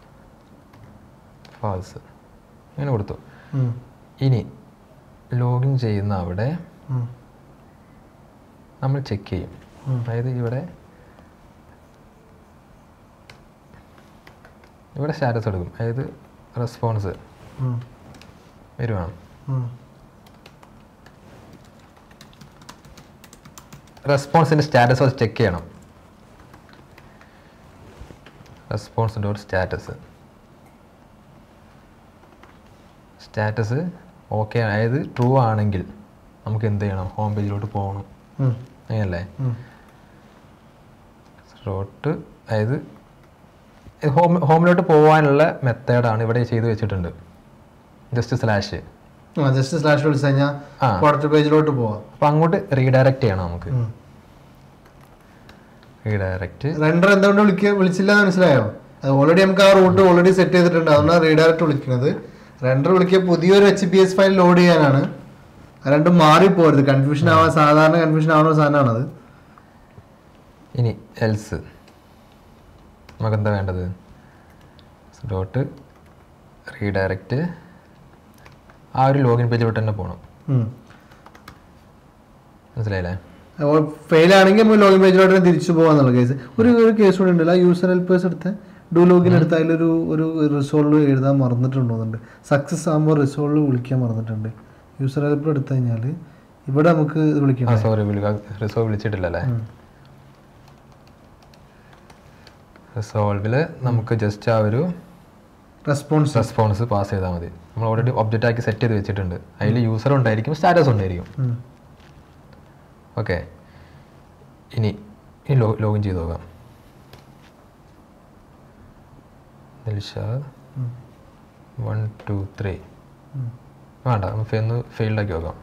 ഫാൾസ് ഇങ്ങനെ കൊടുത്തു ഉം. ഇനി ലോഗിൻ ചെയ്യുന്ന അവിടെ ഉം. നമ്മൾ ചെക്ക് ചെയ്യും ഉം. അതായത് ഇവിടെ ഇവിടെ സ്റ്റാറ്റസ് എടുക്കും അതായത് റെസ്പോൺസ് ഉം. വരുവാണ് ഉം. റെസ്പോൺസിൻ്റെ സ്റ്റാറ്റസ് അത് ചെക്ക് ചെയ്യണം response dot status status okay അതായത് ട്രൂ ആണെങ്കിൽ നമുക്ക് എന്ത് ചെയ്യണം ഹോം പേജിലോട്ട് പോകണം ഉം. അങ്ങനല്ലേ ഉം. ഡോട്ട് അതായത് ഹോം ഹോമിലോട്ട് പോകാനുള്ള മെത്തേഡാണ് ഇവിടെ ചെയ്ത് വെച്ചിട്ടുണ്ട് ജസ്റ്റ് സ്ലാഷ് ആ ജസ്റ്റ് സ്ലാഷ് വിളിച്ചു കഴിഞ്ഞാൽ ആ. പ്രൊഡക്റ്റ് പേജിലോട്ട് പോവാം അപ്പം അങ്ങോട്ട് റീഡയറക്റ്റ് ചെയ്യണം നമുക്ക് ഉം. റീഡയറക്റ്റ് റെൻഡർ എന്തുകൊണ്ട് വിളിക്ക വിളിച്ചില്ല എന്ന് മനസ്സിലായോ അത് ഓൾറെഡി നമുക്ക് ആ റൂട്ട് ഓൾറെഡി സെറ്റ് ചെയ്തിട്ടുണ്ട് അതുകൊണ്ടാണ് റീഡയറക്റ്റ് വിളിക്കുന്നത് റെൻഡർ വിളിക്കുക പുതിയൊരു H P S file load ചെയ്യാനാണ് അത് രണ്ടും മാറിപ്പോരുത് കൺഫ്യൂഷൻ ആവാൻ സാധാരണ കൺഫ്യൂഷൻ ആവുന്ന സാധനമാണത് ഇനി എൽസ് നമുക്ക് എന്താ വേണ്ടത് ഡോട്ട് റീഡയറക്റ്റ് ആ ഒരു ലോഗിൻ പേജിലോട്ട് തന്നെ പോകണം മനസ്സിലായില്ലേ ഫെയിൽ ആണെങ്കിൽ നമുക്ക് ലോഗിൻ പേജിലോട്ട് തന്നെ തിരിച്ചു പോകാന്നുള്ള കേസ് ഒരു ഒരു കേസ് കൂടെ ഉണ്ടല്ലോ ആ യൂസർ ഹെൽപ്പേഴ്സ് എടുത്ത് ഡു ലോഗിൻ എടുത്ത് അതിലൊരു ഒരു റിസോൾവ് എഴുതാൻ മറന്നിട്ടുണ്ടോന്നുണ്ട് സക്സസ് ആകുമ്പോൾ റിസോൾവ് വിളിക്കാൻ മറന്നിട്ടുണ്ട് യൂസർ ഹെൽപ്പർ എടുത്തു കഴിഞ്ഞാൽ ഇവിടെ നമുക്ക് ഇത് ആ വിളിക്കണം സോറി റിസോൾവ് വിളിച്ചിട്ടില്ലല്ലേ റിസോൾവിൽ നമുക്ക് ജസ്റ്റ് ആ ഒരു റെസ്പോൺസ് റെസ്പോൺസ് പാസ് ചെയ്താൽ മതി നമ്മൾ ഓൾറെഡി ഒബ്ജക്റ്റ് ആക്കി സെറ്റ് ചെയ്ത് വെച്ചിട്ടുണ്ട് അതിൽ യൂസർ ഉണ്ടായിരിക്കും സ്റ്റാറ്റസ് ഉണ്ടായിരിക്കും ഓക്കെ ഇനി ഇനി ലോ ലോഗിൻ ചെയ്ത് നോക്കാം ദിൽഷാദ് വൺ ടു ത്രീ വേണ്ട നമുക്ക് ഒന്ന് ഫെയിൽഡാക്കി നോക്കാം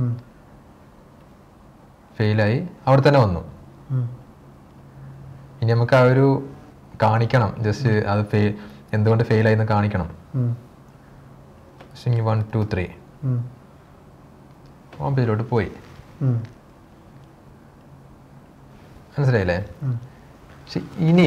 ഫെയിലായി അവിടെ തന്നെ വന്നു ഇനി നമുക്ക് ആ ഒരു കാണിക്കണം ജസ്റ്റ് അത് ഫെയിൽ എന്തുകൊണ്ട് ഫെയിലായി എന്ന് കാണിക്കണം ഇനി വൺ ടു ത്രീ ഹോം പേജിലോട്ട് പോയി മനസ്സിലായില്ലേ പക്ഷെ ഇനി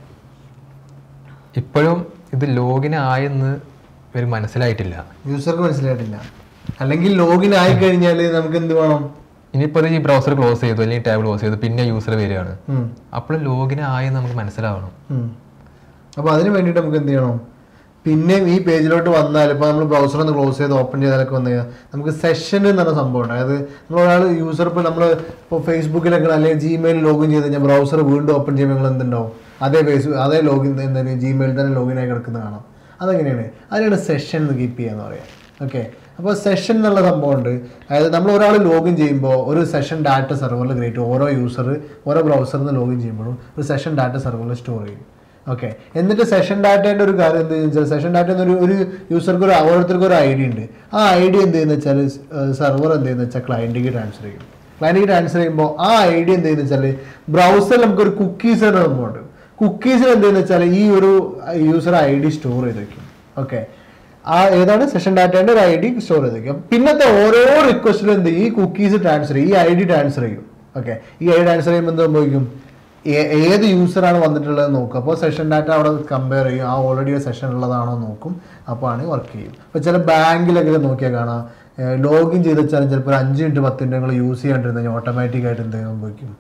ഇപ്പോഴും ഇത് ലോഗിൻ ആയെന്ന് ഇവർ മനസ്സിലായിട്ടില്ല യൂസർക്ക് മനസ്സിലായിട്ടില്ല അല്ലെങ്കിൽ ലോഗിൻ ആയി കഴിഞ്ഞാൽ നമുക്ക് എന്ത് വേണം ഇനിയിപ്പോൾ ഈ ബ്രൗസർ ക്ലോസ് ചെയ്തു അല്ലെങ്കിൽ ടാബ് ക്ലോസ് ചെയ്തു പിന്നെ യൂസർ വരികയാണ് ഉം. അപ്പോൾ ലോഗിൻ ആയെന്ന് നമുക്ക് മനസ്സിലാവണം ഉം. അപ്പോൾ അതിന് വേണ്ടിയിട്ട് നമുക്ക് എന്ത് ചെയ്യണം പിന്നെ ഈ പേജിലോട്ട് വന്നാൽ ഇപ്പോൾ നമ്മൾ ബ്രൗസർ ഒന്ന് ക്ലോസ് ചെയ്ത് ഓപ്പൺ ചെയ്താലൊക്കെ വന്നു കഴിഞ്ഞാൽ നമുക്ക് സെഷൻ എന്ന് പറഞ്ഞ സംഭവം ഉണ്ട് അതായത് നമ്മൾ ഒരാൾ യൂസർ ഇപ്പോൾ നമ്മൾ ഇപ്പോൾ ഫേസ്ബുക്കിലൊക്കെ അല്ലെങ്കിൽ ജിമെയിൽ ലോഗിൻ ചെയ്ത് കഴിഞ്ഞാൽ ബ്രൗസർ വീണ്ടും ഓപ്പൺ ചെയ്യുമ്പോൾ നിങ്ങൾ എന്തുണ്ടാവും അതേ ഫേസ്ബുക്ക് അതേ ലോഗിൻ എന്തായാലും ജിമെയിൽ തന്നെ ലോഗിൻ ആയി കിടക്കുന്നത് കാണാം അതെങ്ങനെയാണ് അതിനാണ് സെഷൻ എന്ന് കീപ്പ് ചെയ്യാന്ന് പറയാം ഓക്കെ അപ്പോൾ സെഷൻ എന്നുള്ള സംഭവമുണ്ട് അതായത് നമ്മൾ ഒരാൾ ലോഗിൻ ചെയ്യുമ്പോൾ ഒരു സെഷൻ ഡാറ്റ സെർവറിൽ ക്രിയേറ്റ് ഓരോ യൂസർ ഓരോ ബ്രൗസറിൽ നിന്ന് ലോഗിൻ ചെയ്യുമ്പോഴും ഒരു സെഷൻ ഡാറ്റ സെർവറിൽ സ്റ്റോർ ചെയ്യും ഓക്കെ എന്നിട്ട് സെഷൻ ഡാറ്റേൻ്റെ ഒരു കാര്യം എന്ത് വെച്ചാൽ സെഷൻ ഡാറ്റ എന്നൊരു ഒരു യൂസർക്ക് ഒരു ഓരോരുത്തർക്ക് ഒരു ഐ ഡി ഉണ്ട് ആ ഐ ഡി എന്ത് ചെയ്യുന്ന വെച്ചാൽ സെർവർ എന്ത് ചെയ്യുന്ന വെച്ചാൽ ക്ലയൻറ്റിക്ക് ട്രാൻസ്ഫർ ചെയ്യും ക്ലയൻറ്റിക്ക് ട്രാൻസ്ഫർ ചെയ്യുമ്പോൾ ആ ഐ ഡി എന്ത് ചെയ്യുന്ന വെച്ചാൽ ബ്രൗസറിൽ നമുക്കൊരു കുക്കീസ് എന്ന സംഭവമുണ്ട് കുക്കീസിൽ എന്ത് ചെയ്യുന്ന വെച്ചാൽ ഈ ഒരു യൂസർ ഐ ഡി സ്റ്റോർ ചെയ്ത് വെക്കും ഓക്കെ ആ ഏതാണ് സെഷൻ ഡാറ്റേൻ്റെ ഒരു ഐ ഡി സ്റ്റോർ ചെയ്ത് വെക്കും പിന്നത്തെ ഓരോ റിക്വസ്റ്റിലും എന്ത് ചെയ്യും? ഈ കുക്കീസ് ട്രാൻസ്ഫർ ചെയ്യും ഈ ഐ ഡി ട്രാൻസ്ഫർ ചെയ്യും ഓക്കെ ഈ ഐ ഡി ട്രാൻസ്ഫർ ചെയ്യുമ്പോൾ എന്ത് സംഭവിക്കും ഏ- ഏത് യൂസറാണ് വന്നിട്ടുള്ളത് നോക്കും അപ്പോൾ സെഷൻ ഡാറ്റ അവിടെ കമ്പയർ ചെയ്യും ആ ഓൾറെഡി ഒരു സെഷൻ ഉള്ളതാണോ നോക്കും അപ്പോൾ ആണ് വർക്ക് ചെയ്യും ഇപ്പോൾ ചില ബാങ്കിലൊക്കെ നോക്കിയാൽ കാണാം ലോഗിൻ ചെയ്ത് വെച്ചാലും ചിലപ്പോൾ ഒരു അഞ്ച് മിനിറ്റ് പത്ത് മിനിറ്റ് നിങ്ങൾ യൂസ് ചെയ്യാണ്ടിരുന്ന കഴിഞ്ഞാൽ ഓട്ടോമാറ്റിക്കായിട്ട് എന്ത് സംഭവിക്കും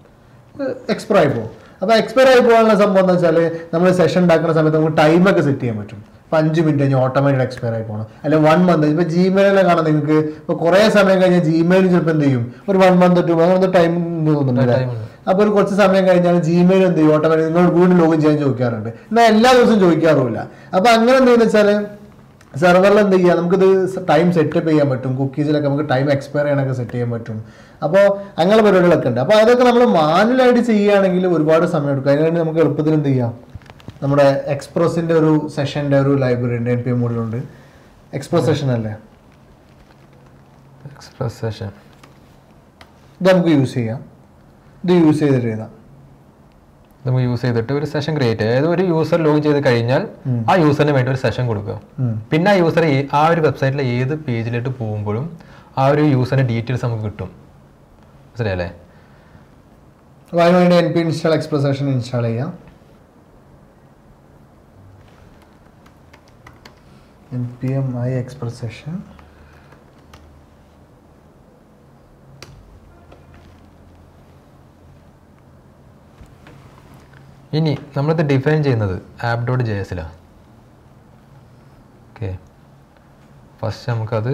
എക്സ്പയർ ആയി പോകും അപ്പോൾ എക്സ്പയർ ആയി പോകാനുള്ള സംഭവം എന്ന് വെച്ചാൽ നമ്മൾ സെഷൻ ഉണ്ടാക്കുന്ന സമയത്ത് നമുക്ക് ടൈമൊക്കെ സെറ്റ് ചെയ്യാൻ പറ്റും ഇപ്പൊ അഞ്ച് മിനിറ്റ് കഴിഞ്ഞ് ഓട്ടോമാറ്റിക് എക്സ്പയർ ആയി പോകണം അല്ലെ വൺ മന്ത് ഇപ്പൊ ജിമെയിലെ കാണാം നിങ്ങൾക്ക് ഇപ്പൊ കുറെ സമയം കഴിഞ്ഞാൽ ജിമെയിൽ ചിലപ്പോൾ എന്ത് ചെയ്യും ഒരു വൺ മന്ത് ടു അങ്ങനെ ടൈം തോന്നുന്നുണ്ട് Time ഉണ്ട്. അപ്പൊ ഒരു കുറച്ച് സമയം കഴിഞ്ഞാൽ ജിമെയിൽ എന്ത് ചെയ്യും ഓട്ടോമാറ്റിക് നിങ്ങൾ വീണ്ടും ലോഗിൻ ചെയ്യാൻ ചോദിക്കാറുണ്ട് എന്നാൽ എല്ലാ ദിവസവും ചോദിക്കാറുമില്ല അപ്പൊ അങ്ങനെ എന്തെന്ന് വെച്ചാല് സെർവറിൽ എന്ത് ചെയ്യുക നമുക്കിത് ടൈം സെറ്റപ്പ് ചെയ്യാൻ പറ്റും കുക്കീസിലൊക്കെ നമുക്ക് ടൈം എക്സ്പയർ ചെയ്യാനൊക്കെ സെറ്റ് ചെയ്യാൻ പറ്റും അപ്പോൾ അങ്ങനെ പരിപാടികളൊക്കെ ഉണ്ട് അപ്പോൾ അതൊക്കെ നമ്മൾ മാനുവലായിട്ട് ചെയ്യുകയാണെങ്കിൽ ഒരുപാട് സമയം എടുക്കും അതിനുവേണ്ടി നമുക്ക് എളുപ്പത്തിൽ എന്ത് ചെയ്യാം നമ്മുടെ എക്സ്പ്രസിൻ്റെ ഒരു സെഷൻ്റെ ഒരു ലൈബ്രറി ഉണ്ട് എൻ പി എം മോഡിലുണ്ട് എക്സ്പ്രസ് സെഷൻ അല്ലേ എക്സ്പ്രസ് സെഷൻ ഇത് നമുക്ക് യൂസ് ചെയ്യാം ഇത് യൂസ് ചെയ്തിട്ട് എഴുതാം നമുക്ക് യൂസ് ചെയ്തിട്ട് ഒരു സെഷൻ ക്രിയേറ്റ് ചെയ്യുക അതായത് ഒരു യൂസർ ലോഗിൻ ചെയ്ത് കഴിഞ്ഞാൽ ഉം. ആ യൂസറിന് വേണ്ടി ഒരു സെഷൻ കൊടുക്കുക ഉം. പിന്നെ ആ യൂസർ ആ ഒരു വെബ്സൈറ്റിലെ ഏത് പേജിലോട്ട് പോകുമ്പോഴും ആ ഒരു യൂസറിന്റെ ഡീറ്റെയിൽസ് നമുക്ക് കിട്ടും മനസ്സിലായല്ലേ അപ്പോൾ അതിന് വേണ്ടി N P install express session install ചെയ്യാം N P M I express session ഇനി നമ്മളിത് ഡിഫൈൻ ചെയ്യുന്നത് ആപ്പ് ഡോട്ട് ജെ എസിലാണ് ഓക്കെ ഫസ്റ്റ് നമുക്കത്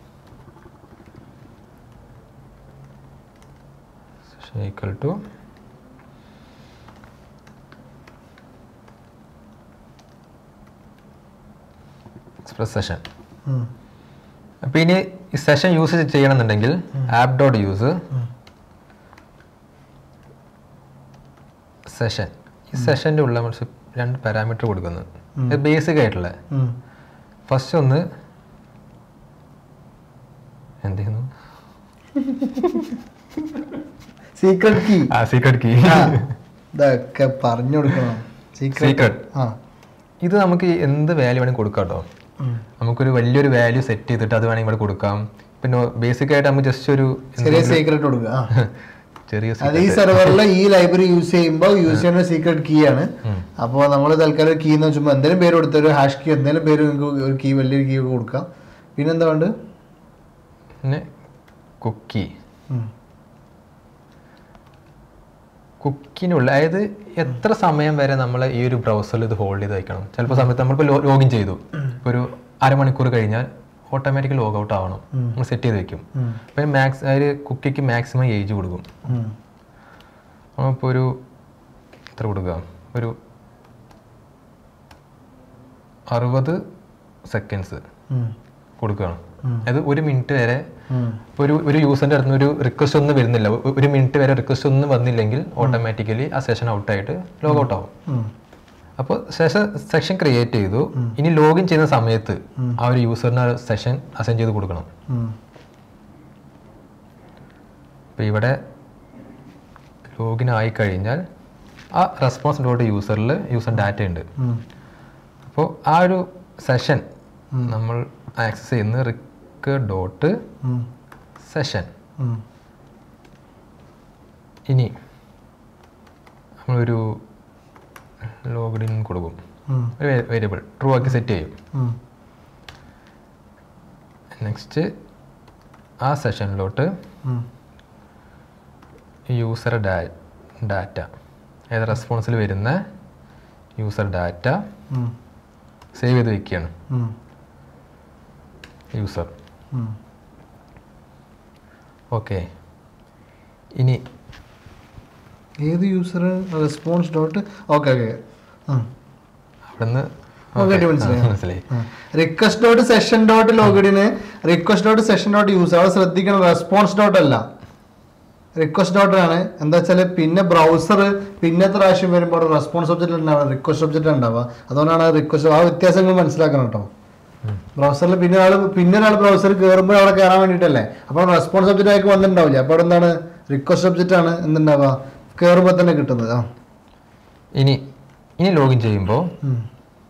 ഈക്വൽ ടു എക്സ്പ്രസ് സെഷൻ അപ്പോൾ ഇനി ഈ സെഷൻ യൂസ് ചെയ്യണമെന്നുണ്ടെങ്കിൽ ആപ്പ് ഡോട്ട് യൂസ് സെഷൻ ഈ സെഷൻ്റെ ഉള്ള നമ്മൾ രണ്ട് പാരാമീറ്റർ കൊടുക്കുന്നത് ഇത് ബേസിക് ആയിട്ടുള്ള ഫസ്റ്റ് ഒന്ന് എന്ത് ചെയ്യുന്നു സീക്രട്ട് കീ ആ സീക്രട്ട് കീ ഇതൊക്കെ പറഞ്ഞു കൊടുക്കണം Secret. ആ ഇത് നമുക്ക് എന്ത് വാല്യൂ വേണമെങ്കിൽ കൊടുക്കാം കേട്ടോ ഉം. നമുക്കൊരു വലിയൊരു വാല്യൂ സെറ്റ് ചെയ്തിട്ട് അത് വേണമെങ്കിൽ ഇവിടെ കൊടുക്കാം പിന്നെ ബേസിക് ആയിട്ട് നമുക്ക് ജസ്റ്റ് ഒരു ചെറിയ സീക്രട്ട് കൊടുക്കുക ആ ചെറിയ അത് ഈ സെർവറിൽ ഈ ലൈബ്രറി യൂസ് ചെയ്യുമ്പോൾ യൂസ് ചെയ്യുന്ന സീക്രട്ട് കീ ആണ് അപ്പോൾ നമ്മൾ തൽക്കാലം കീ എന്ന് വെച്ചുമ്പോൾ എന്തെങ്കിലും പേര് കൊടുത്ത ഒരു ഹാഷ് കീ എന്തെങ്കിലും പേര് നിങ്ങൾക്ക് ഒരു കീ വലിയൊരു കീ ഒക്കെ കൊടുക്കാം പിന്നെ എന്താ വേണ്ടത് പിന്നെ കുക്കി ഉം. കുക്കിനുള്ള അതായത് എത്ര സമയം വരെ നമ്മൾ ഈ ഒരു ബ്രൗസറിൽ ഇത് ഹോൾഡ് ചെയ്ത് വയ്ക്കണം ചിലപ്പോൾ സമയത്ത് നമ്മളിപ്പോൾ ലോഗിൻ ചെയ്തു ഇപ്പോൾ ഒരു അരമണിക്കൂർ കഴിഞ്ഞാൽ ഓട്ടോമാറ്റിക് ലോഗ് ഔട്ട് ആവണം നമ്മൾ സെറ്റ് ചെയ്ത് വെക്കും ഉം. അപ്പം മാക്സ് അതായത് കുക്കിക്ക് മാക്സിമം ഏജ് കൊടുക്കും ഉം. നമ്മളിപ്പോൾ ഒരു എത്ര കൊടുക്കുക ഒരു അറുപത് സെക്കൻഡ്സ് ഉം. കൊടുക്കുകയാണ് ഉം. അതായത് ഒരു മിനിറ്റ് വരെ ഉം. ഇപ്പൊ ഒരു ഒരു യൂസറിന്റെ അടുത്ത് ഒരു റിക്വസ്റ്റ് ഒന്നും വരുന്നില്ല ഒ- ഒരു മിനിറ്റ് വരെ റിക്വസ്റ്റ് ഒന്നും വന്നില്ലെങ്കിൽ ഓട്ടോമാറ്റിക്കലി ആ സെഷൻ ഔട്ടായിട്ട് ലോഗ് ഔട്ട് ആവും ഉം. അപ്പോൾ സെഷൻ സെഷൻ ക്രിയേറ്റ് ചെയ്തു ഇനി ലോഗിൻ ചെയ്യുന്ന സമയത്ത് ആ ഒരു യൂസറിന് സെഷൻ അസൈൻ ചെയ്ത് കൊടുക്കണം ഉം. അപ്പോൾ ഇവിടെ ലോഗിൻ ആയി കഴിഞ്ഞാൽ ആ റെസ്പോൺസ് ഡോട്ട് യൂസറിൽ യൂസർ ഡാറ്റ ഉണ്ട് ഉം. അപ്പോൾ ആ ഒരു സെഷൻ നമ്മൾ ആക്സസ് ചെയ്യുന്ന റിക്ക് ഡോട്ട് ഉം. സെഷൻ ഉം. ഇനി നമ്മളൊരു ലോഗിൻ കൊടുക്കും ഉം. ഒരു വേരിയബിൾ ട്രൂ ആക്കി സെറ്റ് ചെയ്യും ഉം. നെക്സ്റ്റ് ആ സെഷനിലോട്ട് ഉം. യൂസർ ഡാ ഡാറ്റ ഏത് റെസ്പോൺസിൽ വരുന്ന യൂസർ ഡാറ്റ ഉം. സേവ് ചെയ്ത് വെക്കുകയാണ് ഉം. യൂസർ ഉം. ഓക്കെ ഇനി ഏത് user response dot okay okay അവിടുന്ന് ഓക്കെ Okay. മനസ്സിലായി ആ, മനസ്സിലായി റിക്വസ്റ്റ് ഡോട്ട് സെഷൻ ഡോട്ട് ലോഗിഡിന് request dot session dot use അവിടെ ശ്രദ്ധിക്കണം റെസ്പോൺസ് ഡോട്ട് അല്ല റിക്വസ്റ്റ് ഡോട്ട് ആണ് എന്താ വെച്ചാൽ പിന്നെ ബ്രൗസർ പിന്നത്തെ പ്രാവശ്യം വരുമ്പോൾ റെസ്പോൺസ് ഒബ്ജക്റ്റ് ഉണ്ടാവുക റിക്വസ്റ്റ് ഒബ്ജക്റ്റ് ഉണ്ടാവുക അതുകൊണ്ടാണ് റിക്വസ്റ്റ് ആ വ്യത്യാസങ്ങൾ മനസ്സിലാക്കണം കേട്ടോ ബ്രൗസറിൽ പിന്നെ ഒരാൾ പിന്നെ ഒരാൾ ബ്രൗസർ കയറുമ്പോൾ അവിടെ കയറാൻ വേണ്ടിയിട്ടല്ലേ അപ്പോൾ റെസ്പോൺസ് ഒബ്ജക്റ്റ് ആയിട്ട് വന്നിട്ടുണ്ടാവില്ല അപ്പോൾ അവിടെ എന്താണ് റിക്വസ്റ്റ് ഒബ്ജക്റ്റ് ആണ് എന്തുണ്ടാവുക കയറുമ്പോൾ തന്നെ കിട്ടുന്നത് ആ ഇനി ഇനി ലോഗിൻ ചെയ്യുമ്പോൾ ഉം.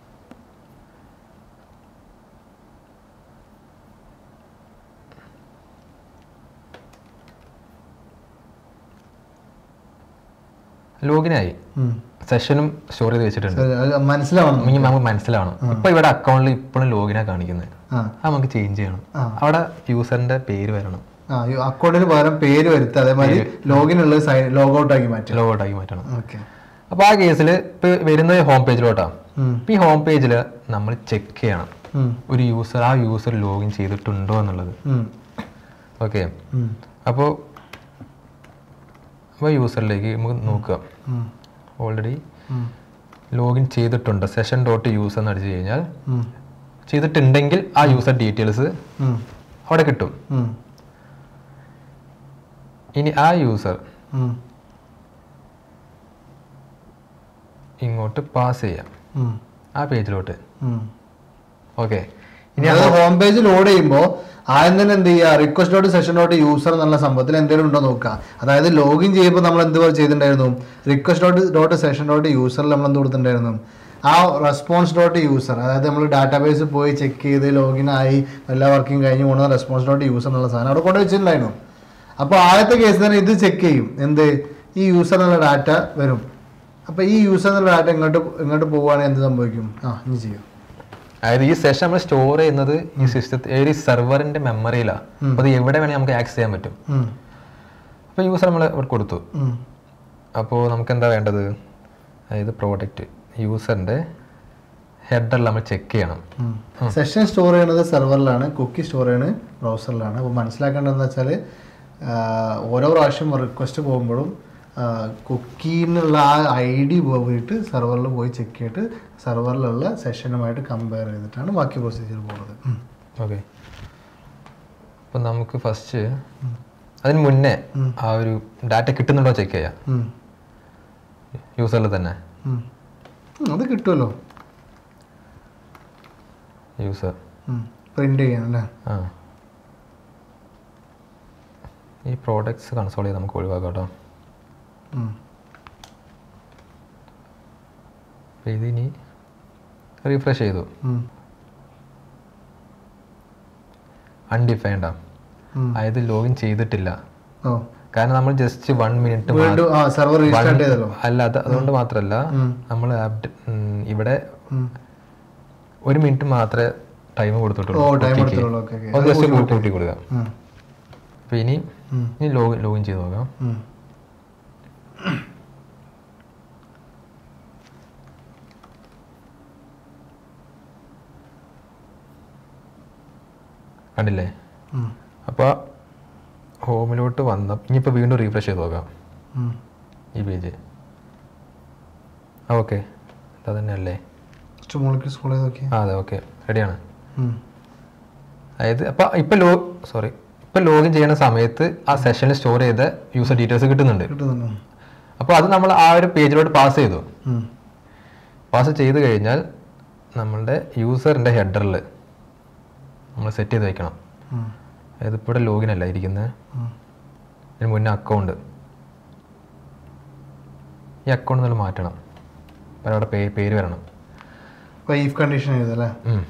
ലോഗിനായി ഉം. സെഷനും സ്റ്റോർ ചെയ്ത് വെച്ചിട്ടുണ്ട് ശരി, അത് മനസ്സിലാവണം ഇനി നമുക്ക് മനസ്സിലാവണം ഇപ്പൊ ഇവിടെ അക്കൗണ്ടിൽ ഇപ്പോഴും ലോഗിനാ കാണിക്കുന്നത് ആ അത് നമുക്ക് ചേഞ്ച് ചെയ്യണം ആ. അവിടെ യൂസറിന്റെ പേര് വരണം ആ ഈ അക്കൗണ്ടിന് പകരം പേര് വരുത്തുക അതേമാതിരി ലോഗിൻ ഉള്ളത് സൈൻ ലോഗ് ഔട്ട് ആക്കി മാറ്റുക ലോഗ് ഔട്ട് ആക്കി മാറ്റണം ഓക്കെ അപ്പൊ ആ കേസിൽ ഇപ്പൊ വരുന്നത് ഹോം പേജിലോട്ടാ ഉം. ഇപ്പം ഈ ഹോം പേജിൽ നമ്മൾ ചെക്ക് ചെയ്യണം ഉം. ഒരു യൂസർ ആ യൂസർ ലോഗിൻ ചെയ്തിട്ടുണ്ടോ എന്നുള്ളത് ഉം. ഓക്കെ ഉം. അപ്പോൾ അപ്പോൾ യൂസറിലേക്ക് നമുക്ക് നോക്കുക ഉം. ഓൾറെഡി ഉം. ലോഗിൻ ചെയ്തിട്ടുണ്ട് സെഷൻ ഡോട്ട് യൂസർ എന്ന് അടിച്ചു കഴിഞ്ഞാൽ ഉം. ചെയ്തിട്ടുണ്ടെങ്കിൽ ആ യൂസർ ഡീറ്റെയിൽസ് ഉം. അവിടെ കിട്ടും ഉം. ഇനി ആ യൂസർ ഉം. ഇങ്ങോട്ട് പാസ് ചെയ്യാം ഉം. ആ പേജിലോട്ട് ഉം. ഓക്കെ ഇനി അത് ഹോം പേജ് ലോഡ് ചെയ്യുമ്പോൾ ആദ്യം തന്നെ എന്ത് ചെയ്യുക request dot session dot user എന്നുള്ള സംഭവത്തിൽ എന്തെങ്കിലും ഉണ്ടോ നോക്കുക അതായത് ലോഗിൻ ചെയ്യുമ്പോൾ നമ്മൾ എന്ത് ചെയ്തിട്ടുണ്ടായിരുന്നു request dot dot session dot യൂസറിൽ നമ്മൾ എന്ത് കൊടുത്തിട്ടുണ്ടായിരുന്നു ആ റെസ്പോൺസ് ഡോട്ട് യൂസർ അതായത് നമ്മൾ ഡാറ്റാബേസ് പോയി ചെക്ക് ചെയ്ത് ലോഗിൻ ആയി എല്ലാ വർക്കിംഗ് കഴിഞ്ഞ് പോകുന്ന റെസ്പോൺസ് ഡോട്ട് യൂസർ എന്നുള്ള സാധനം അവിടെ കൊണ്ട് വെച്ചിട്ടുണ്ടായിരുന്നു അപ്പോൾ ആദ്യത്തെ കേസ് തന്നെ ഇത് ചെക്ക് ചെയ്യും എന്ത് ഈ യൂസർ എന്നുള്ള ഡാറ്റ വരും അപ്പോൾ ഈ യൂസർ എന്നുള്ള ഡാറ്റ ഇങ്ങോട്ട് ഇങ്ങോട്ട് പോവുകയാണെങ്കിൽ എന്ത് സംഭവിക്കും ആ ഇനി ചെയ്യും അതായത് ഈ സെഷൻ നമ്മൾ സ്റ്റോർ ചെയ്യുന്നത് ഈ സിസ്റ്റത്തിൽ ഒരു സെർവറിന്റെ മെമ്മറിയിലാണ് അപ്പോൾ അത് എവിടെ വേണമെങ്കിൽ നമുക്ക് ആക്സസ് ചെയ്യാൻ പറ്റും ഉം. അപ്പോൾ യൂസർ നമ്മൾ ഇവിടെ കൊടുത്തു ഉം. അപ്പോൾ നമുക്ക് എന്താ വേണ്ടത് അതായത് പ്രോഡക്റ്റ് യൂസറിൻ്റെ ഹെഡറിൽ നമ്മൾ ചെക്ക് ചെയ്യണം സെഷൻ സ്റ്റോർ ചെയ്യുന്നത് സെർവറിലാണ് കുക്കി സ്റ്റോർ ചെയ്യുന്നത് ബ്രൗസറിലാണ് അപ്പോൾ മനസ്സിലാക്കേണ്ടതെന്ന് വെച്ചാൽ ഓരോ പ്രാവശ്യം റിക്വസ്റ്റ് പോകുമ്പോഴും കുക്കിന്നുള്ള ആ ഐ ഡി പോയിട്ട് സെർവറിൽ പോയി ചെക്ക് ചെയ്തിട്ട് സെർവറിലുള്ള സെഷനുമായിട്ട് കമ്പയർ ചെയ്തിട്ടാണ് ബാക്കി പ്രൊസീജിയർ പോകുന്നത് ഉം. ഓക്കെ അപ്പം നമുക്ക് ഫസ്റ്റ് അതിന് മുന്നേ ആ ഒരു ഡാറ്റ കിട്ടുന്നുണ്ടോ ചെക്ക് ചെയ്യാം ഉം. യൂസറിൽ തന്നെ ഉം. ഉം, അത് കിട്ടുമല്ലോ യൂസർ പ്രിന്റ് ചെയ്യാൻ അല്ലേ ആ ഈ പ്രോഡക്ട്സ് കൺസോൾ ചെയ്ത് നമുക്ക് ഒഴിവാക്കാം കേട്ടോ ഉം. അപ്പോൾ ഇതിനി റീഫ്രഷ് ചെയ്തു ഉം. അൺഡിഫൈൻഡാ ഉം. അതായത് ലോഗിൻ ചെയ്തിട്ടില്ല ഓ കാരണം നമ്മൾ ജസ്റ്റ് വൺ മിനിറ്റ് വീണ്ടും ആ സെർവർ റീസ്റ്റാർട്ട് ചെയ്തല്ലോ അല്ല അത് അതുകൊണ്ട് മാത്രമല്ല ഉം. നമ്മൾ ഇവിടെ ഉം. ഒരു മിനിറ്റ് മാത്രമേ ടൈം കൊടുത്തിട്ടുള്ളൂ ഓ ടൈം cookie ക്ക്. എടുത്തോളൂ ഓക്കെ ഓക്കെ അത് ജസ്റ്റ് കൂട്ടി കൊടുക്കാം ഉം. അപ്പൊ ഇനി ഉം. ഇനി ലോഗിൻ ലോഗിൻ ചെയ്ത് നോക്കാം ഉം. കണ്ടില്ലേ ഉം. അപ്പോൾ ഹോമിലോട്ട് വന്ന ഇനിയിപ്പോൾ വീണ്ടും റീഫ്രഷ് ചെയ്ത് നോക്കാം ഉം. ഈ പേജ് ആ ഓക്കെ അത് തന്നെയല്ലേ കുറച്ച് മുകളിലേക്ക് സ്ക്രോൾ ചെയ്ത് നോക്കിയേ ആ അതെ ഓക്കെ റെഡിയാണ് ഉം. അതായത് അപ്പോൾ ഇപ്പം ലോ സോറി ഇപ്പം ലോഗിൻ ചെയ്യുന്ന സമയത്ത് ആ സെഷനിൽ സ്റ്റോർ ചെയ്ത യൂസർ ഡീറ്റെയിൽസ് കിട്ടുന്നുണ്ട് കിട്ടുന്നുണ്ടോ അപ്പോൾ അത് നമ്മൾ ആ ഒരു പേജിലോട്ട് പാസ് ചെയ്തു ഉം. പാസ് ചെയ്ത് കഴിഞ്ഞാൽ നമ്മളുടെ യൂസറിൻ്റെ ഹെഡറിൽ നമ്മൾ സെറ്റ് ചെയ്ത് വെക്കണം ഉം. അതായത് ഇപ്പോൾ ഇവിടെ ലോഗിൻ അല്ല ഇരിക്കുന്നത് ഉം. ഇതിന് മുന്നേ അക്കൗണ്ട് ഈ അക്കൗണ്ട് നമ്മൾ മാറ്റണം അപ്പോൾ അവിടെ പേ പേര് വരണം അപ്പൊ ഈഫ് കണ്ടീഷൻ എഴുതല്ലേ ഉം.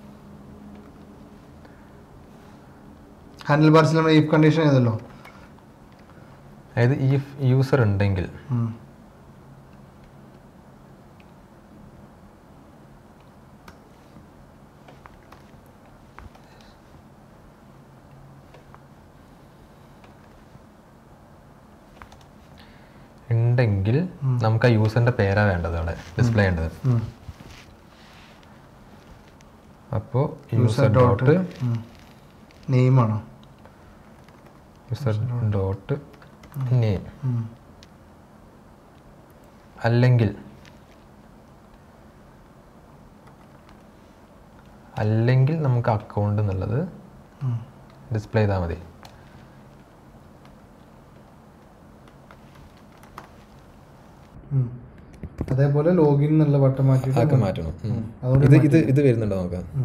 ഹാൻഡിൽ ബാർസിൽ നമ്മൾ ഈഫ് കണ്ടീഷൻ എഴുതല്ലോ അതായത് ഈ യൂസർ ഉണ്ടെങ്കിൽ ഉം. ഉണ്ടെങ്കിൽ നമുക്ക് ആ യൂസറിൻ്റെ പേരാ വേണ്ടത് അവിടെ ഡിസ്പ്ലേ ചെയ്യേണ്ടത് ഉം. അപ്പോൾ യൂസർ ഡോട്ട് നെയിമാണോ യൂസർ ഡോട്ട് നെയിം ഉം. അല്ലെങ്കിൽ അല്ലെങ്കിൽ നമുക്ക് അക്കൗണ്ട് എന്നുള്ളത് ഉം. ഡിസ്പ്ലേ ചെയ്താൽ മതി ഉം. അതേപോലെ ലോഗിൻ എന്നുള്ള ബട്ടൺ അതൊക്കെ മാറ്റിയിട്ട് മാറ്റണം ഉം. അതുകൊണ്ട് ഇത് ഇത് ഇത് വരുന്നുണ്ടോ നോക്കാം ഉം.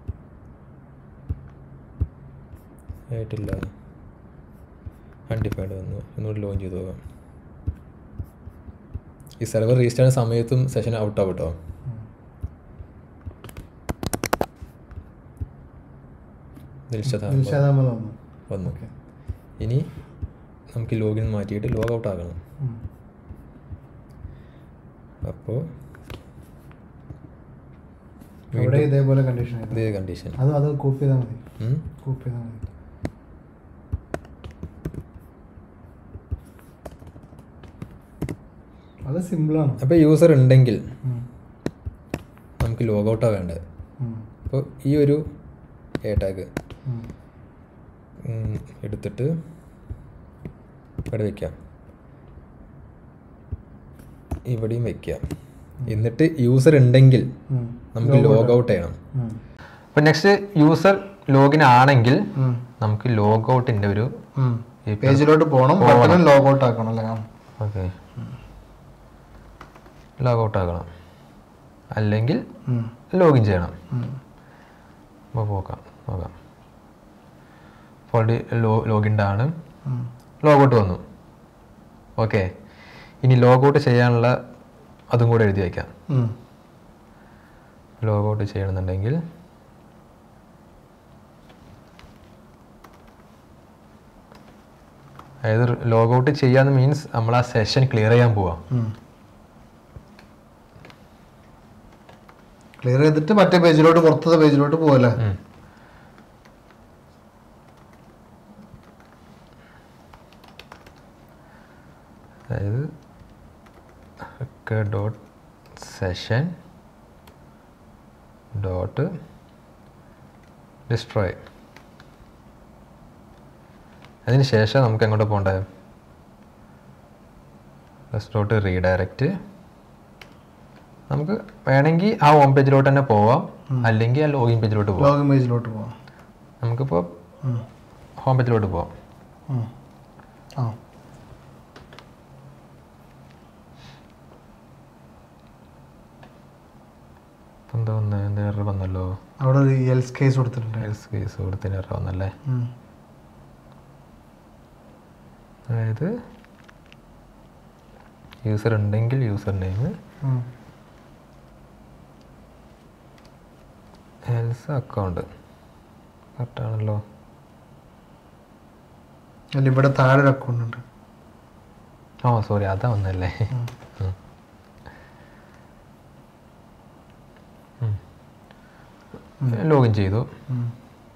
ആയിട്ടില്ല അൺഡിഫൈൻഡ് വന്നു ഒന്നുകൂടി ലോഞ്ച് ചെയ്ത് നോക്കാം ഈ സെർവർ റീസ്റ്റാർട്ട് സമയത്തും സെഷൻ ഔട്ട് ആവും കേട്ടോ ദിൽഷദ് അഹമ്മദ് ദിൽഷാദ് അഹമ്മദ് വന്നു വന്നു ഓക്കെ ഇനി നമുക്ക് ലോഗിൻ മാറ്റിയിട്ട് ലോഗ് ഔട്ട് ആക്കണം ഉം. അപ്പോൾ അവിടെ ഇതേപോലെ കണ്ടീഷൻ എഴുതാം ഇതേ കണ്ടീഷൻ അത് അത് കോപ്പി ചെയ്താൽ മതി കോപ്പി ചെയ്താൽ മതി അത് സിമ്പിളാണ് അപ്പോൾ യൂസർ ഉണ്ടെങ്കിൽ നമുക്ക് ലോഗൗട്ടാണ് വേണ്ടത് അപ്പോൾ ഈ ഒരു എ ടാഗ് എടുത്തിട്ട് ഇവിടെ വയ്ക്കാം ഇവിടെയും വയ്ക്കാം എന്നിട്ട് യൂസർ ഉണ്ടെങ്കിൽ നമുക്ക് ലോഗ് ഔട്ട് ചെയ്യണം അപ്പം നെക്സ്റ്റ് യൂസർ ലോഗിൻ ആണെങ്കിൽ നമുക്ക് ലോഗ് ഔട്ടിൻ്റെ ഒരു പേജിലോട്ട് പോകണം ബട്ടൺ ലോഗ് ഔട്ട് ആക്കണം അല്ലേ ഓക്കെ ലോഗ് ഔട്ട് ആക്കണം അല്ലെങ്കിൽ ലോഗിൻ ചെയ്യണം അപ്പോൾ പോക്കാം നോക്കാം ഓൾറെഡി ലോ ലോഗിൻ്റെ ആണ് ലോഗൗട്ട് വന്നു ഓക്കെ ഇനി ലോഗൗട്ട് ചെയ്യാനുള്ള അതും കൂടെ എഴുതി വയ്ക്കാം ലോഗൗട്ട് ചെയ്യണമെന്നുണ്ടെങ്കിൽ അതായത് ലോഗൗട്ട് ചെയ്യാന്ന് മീൻസ് നമ്മൾ ആ സെഷൻ ക്ലിയർ ചെയ്യാൻ പോവാം ക്ലിയർ ചെയ്തിട്ട് മറ്റേ പേജിലോട്ട് പുറത്തത്തെ പേജിലോട്ട് പോകല്ലേ ഉം. അതായത് ഡോട്ട് സെഷൻ ഡോട്ട് ഡിസ്ട്രോയ് അതിന് ശേഷം നമുക്ക് എങ്ങോട്ട് പോകണ്ടേ പ്ലസ് ഡോട്ട് റീഡയറക്റ്റ് നമുക്ക് വേണമെങ്കിൽ ആ ഹോം പേജിലോട്ട് തന്നെ പോവാം അല്ലെങ്കിൽ ആ ലോഗിൻ പേജിലോട്ട് പോവാം ലോഗിൻ പേജിലോട്ട് പോവാം നമുക്കിപ്പോൾ ഉം. ഹോം പേജിലോട്ട് പോവാം ഉം. ആ ഇപ്പം എന്താ വന്നത് എന്താ എറർ വന്നല്ലോ അവിടെ ഒരു എൽസ് കേസ് കൊടുത്തിട്ടുണ്ട് എൽസ് കേസ് കൊടുത്തിന് എറർ വന്നല്ലേ ഉം. അതായത് യൂസർ ഉണ്ടെങ്കിൽ യൂസർ നെയിം ഉം. എൽസ് അക്കൗണ്ട് കറക്റ്റാണല്ലോ അല്ല ഇവിടെ താഴെ ഒരു അക്കൗണ്ട് ഉണ്ട് ഓ സോറി അതാ വന്നല്ലേ ലോഗിൻ ചെയ്തു ഉം.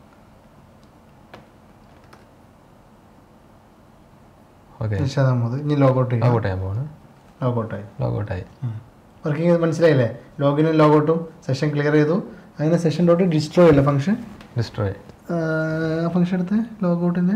ഓക്കെ നിഷാദ് അഹമ്മദ് ഇനി ലോഗൗട്ട് ചെയ്യാം ലോഗൗട്ട് ചെയ്യാൻ പോവാണ് ലോഗൗട്ടായി ലോഗൗട്ടായി വർക്കിംഗ് മനസ്സിലായില്ലേ ലോഗിനും ലോഗൗട്ടും സെഷൻ ക്ലിയർ ചെയ്തു അങ്ങനെ സെഷൻ ഡോട്ട് ഡിസ്ട്രോയ് അല്ലേ ഫംഗ്ഷൻ ഡിസ്ട്രോയ് ആ ഫംഗ്ഷൻ എടുത്ത് ലോഗൗട്ടിൻ്റെ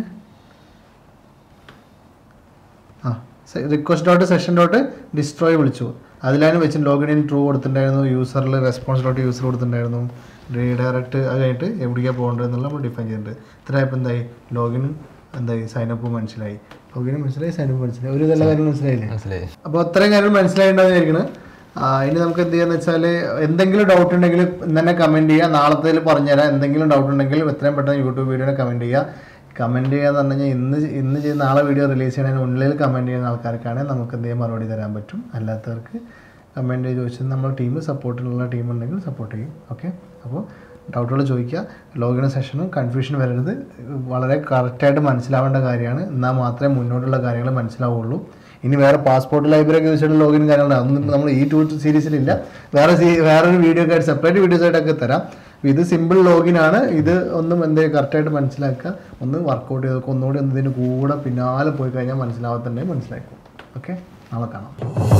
ആ request dot session dot destroy വിളിച്ചു അതിലാണ് വെച്ച് ലോഗിൻ ട്രൂ കൊടുത്തിട്ടുണ്ടായിരുന്നു യൂസറിൽ റെസ്പോൺസ് ഡോട്ട് യൂസർ കൊടുത്തിട്ടുണ്ടായിരുന്നു റീഡയറക്റ്റ് അത് കഴിഞ്ഞിട്ട് എവിടേക്കാണ് പോകേണ്ടത് എന്നുള്ള നമ്മൾ ഡിഫൈൻ ചെയ്തിട്ടുണ്ട് ഇത്ര ആയപ്പോൾ എന്തായി ലോഗിനും എന്തായി സൈനപ്പ് മനസ്സിലായി ലോഗിനും മനസ്സിലായി സൈനപ്പ് മനസ്സിലായി ഒരു ഇതെല്ലാം കാര്യം മനസ്സിലായില്ലേ മനസ്സിലായി അപ്പോൾ അത്രയും കാര്യങ്ങൾ മനസ്സിലായിട്ടുണ്ടാവും വിചാരിക്കുന്നത് ആ, ഇനി നമുക്ക് എന്ത് ചെയ്യാന്ന് വെച്ചാൽ എന്തെങ്കിലും ഡൗട്ട് ഉണ്ടെങ്കിൽ ഇന്ന് തന്നെ കമൻറ്റ് ചെയ്യുക നാളത്തേൽ പറഞ്ഞുതരാം എന്തെങ്കിലും ഡൗട്ട് ഉണ്ടെങ്കിൽ എത്രയും പെട്ടെന്ന് യൂട്യൂബ് വീഡിയോനെ കമൻറ്റ് ചെയ്യുക കമൻറ്റ് ചെയ്യുക എന്ന് പറഞ്ഞു കഴിഞ്ഞാൽ ഇന്ന് ഇന്ന് ചെയ്യുന്ന നാളെ വീഡിയോ റിലീസ് ചെയ്യുന്നതിന് ഉള്ളിൽ കമൻറ്റ് ചെയ്യുന്ന ആൾക്കാർക്കാണെങ്കിൽ നമുക്ക് എന്ത് ചെയ്യാൻ മറുപടി തരാൻ പറ്റും അല്ലാത്തവർക്ക് കമൻറ്റ് ചോദിച്ചാൽ നമ്മൾ ടീം സപ്പോർട്ടിനുള്ള ടീം ഉണ്ടെങ്കിൽ സപ്പോർട്ട് ചെയ്യും ഓക്കെ അപ്പോൾ ഡൗട്ടുകൾ ചോദിക്കുക ലോഗിൻ സെഷനും കൺഫ്യൂഷൻ വരരുത് വളരെ കറക്റ്റായിട്ട് മനസ്സിലാവേണ്ട കാര്യമാണ് എന്നാൽ മാത്രമേ മുന്നോട്ടുള്ള കാര്യങ്ങൾ മനസ്സിലാവുള്ളൂ ഇനി വേറെ പാസ്പോർട്ട് ലൈബ്രറി ഒക്കെ വെച്ചിട്ട് ലോഗിൻ കാര്യങ്ങളുണ്ട് അതൊന്നും നമ്മൾ ഈ ടൂ സീരീസിലില്ല വേറെ സീ- വേറൊരു വീഡിയോ ഒക്കെ ആയിട്ട് സെപ്പറേറ്റ് വീഡിയോസ് ആയിട്ടൊക്കെ തരാം അപ്പോൾ ഇത് സിമ്പിൾ ലോഗിൻ ആണ് ഇത് ഒന്നും എന്ത് കറക്റ്റായിട്ട് മനസ്സിലാക്കുക ഒന്ന് വർക്കൗട്ട് ചെയ്തൊക്കെ ഒന്നുകൂടി ഒന്ന് ഇതിന് കൂടെ പിന്നാലെ പോയി കഴിഞ്ഞാൽ മനസ്സിലാവാത്തന്നെ മനസ്സിലാക്കും ഓക്കെ നാളെ കാണാം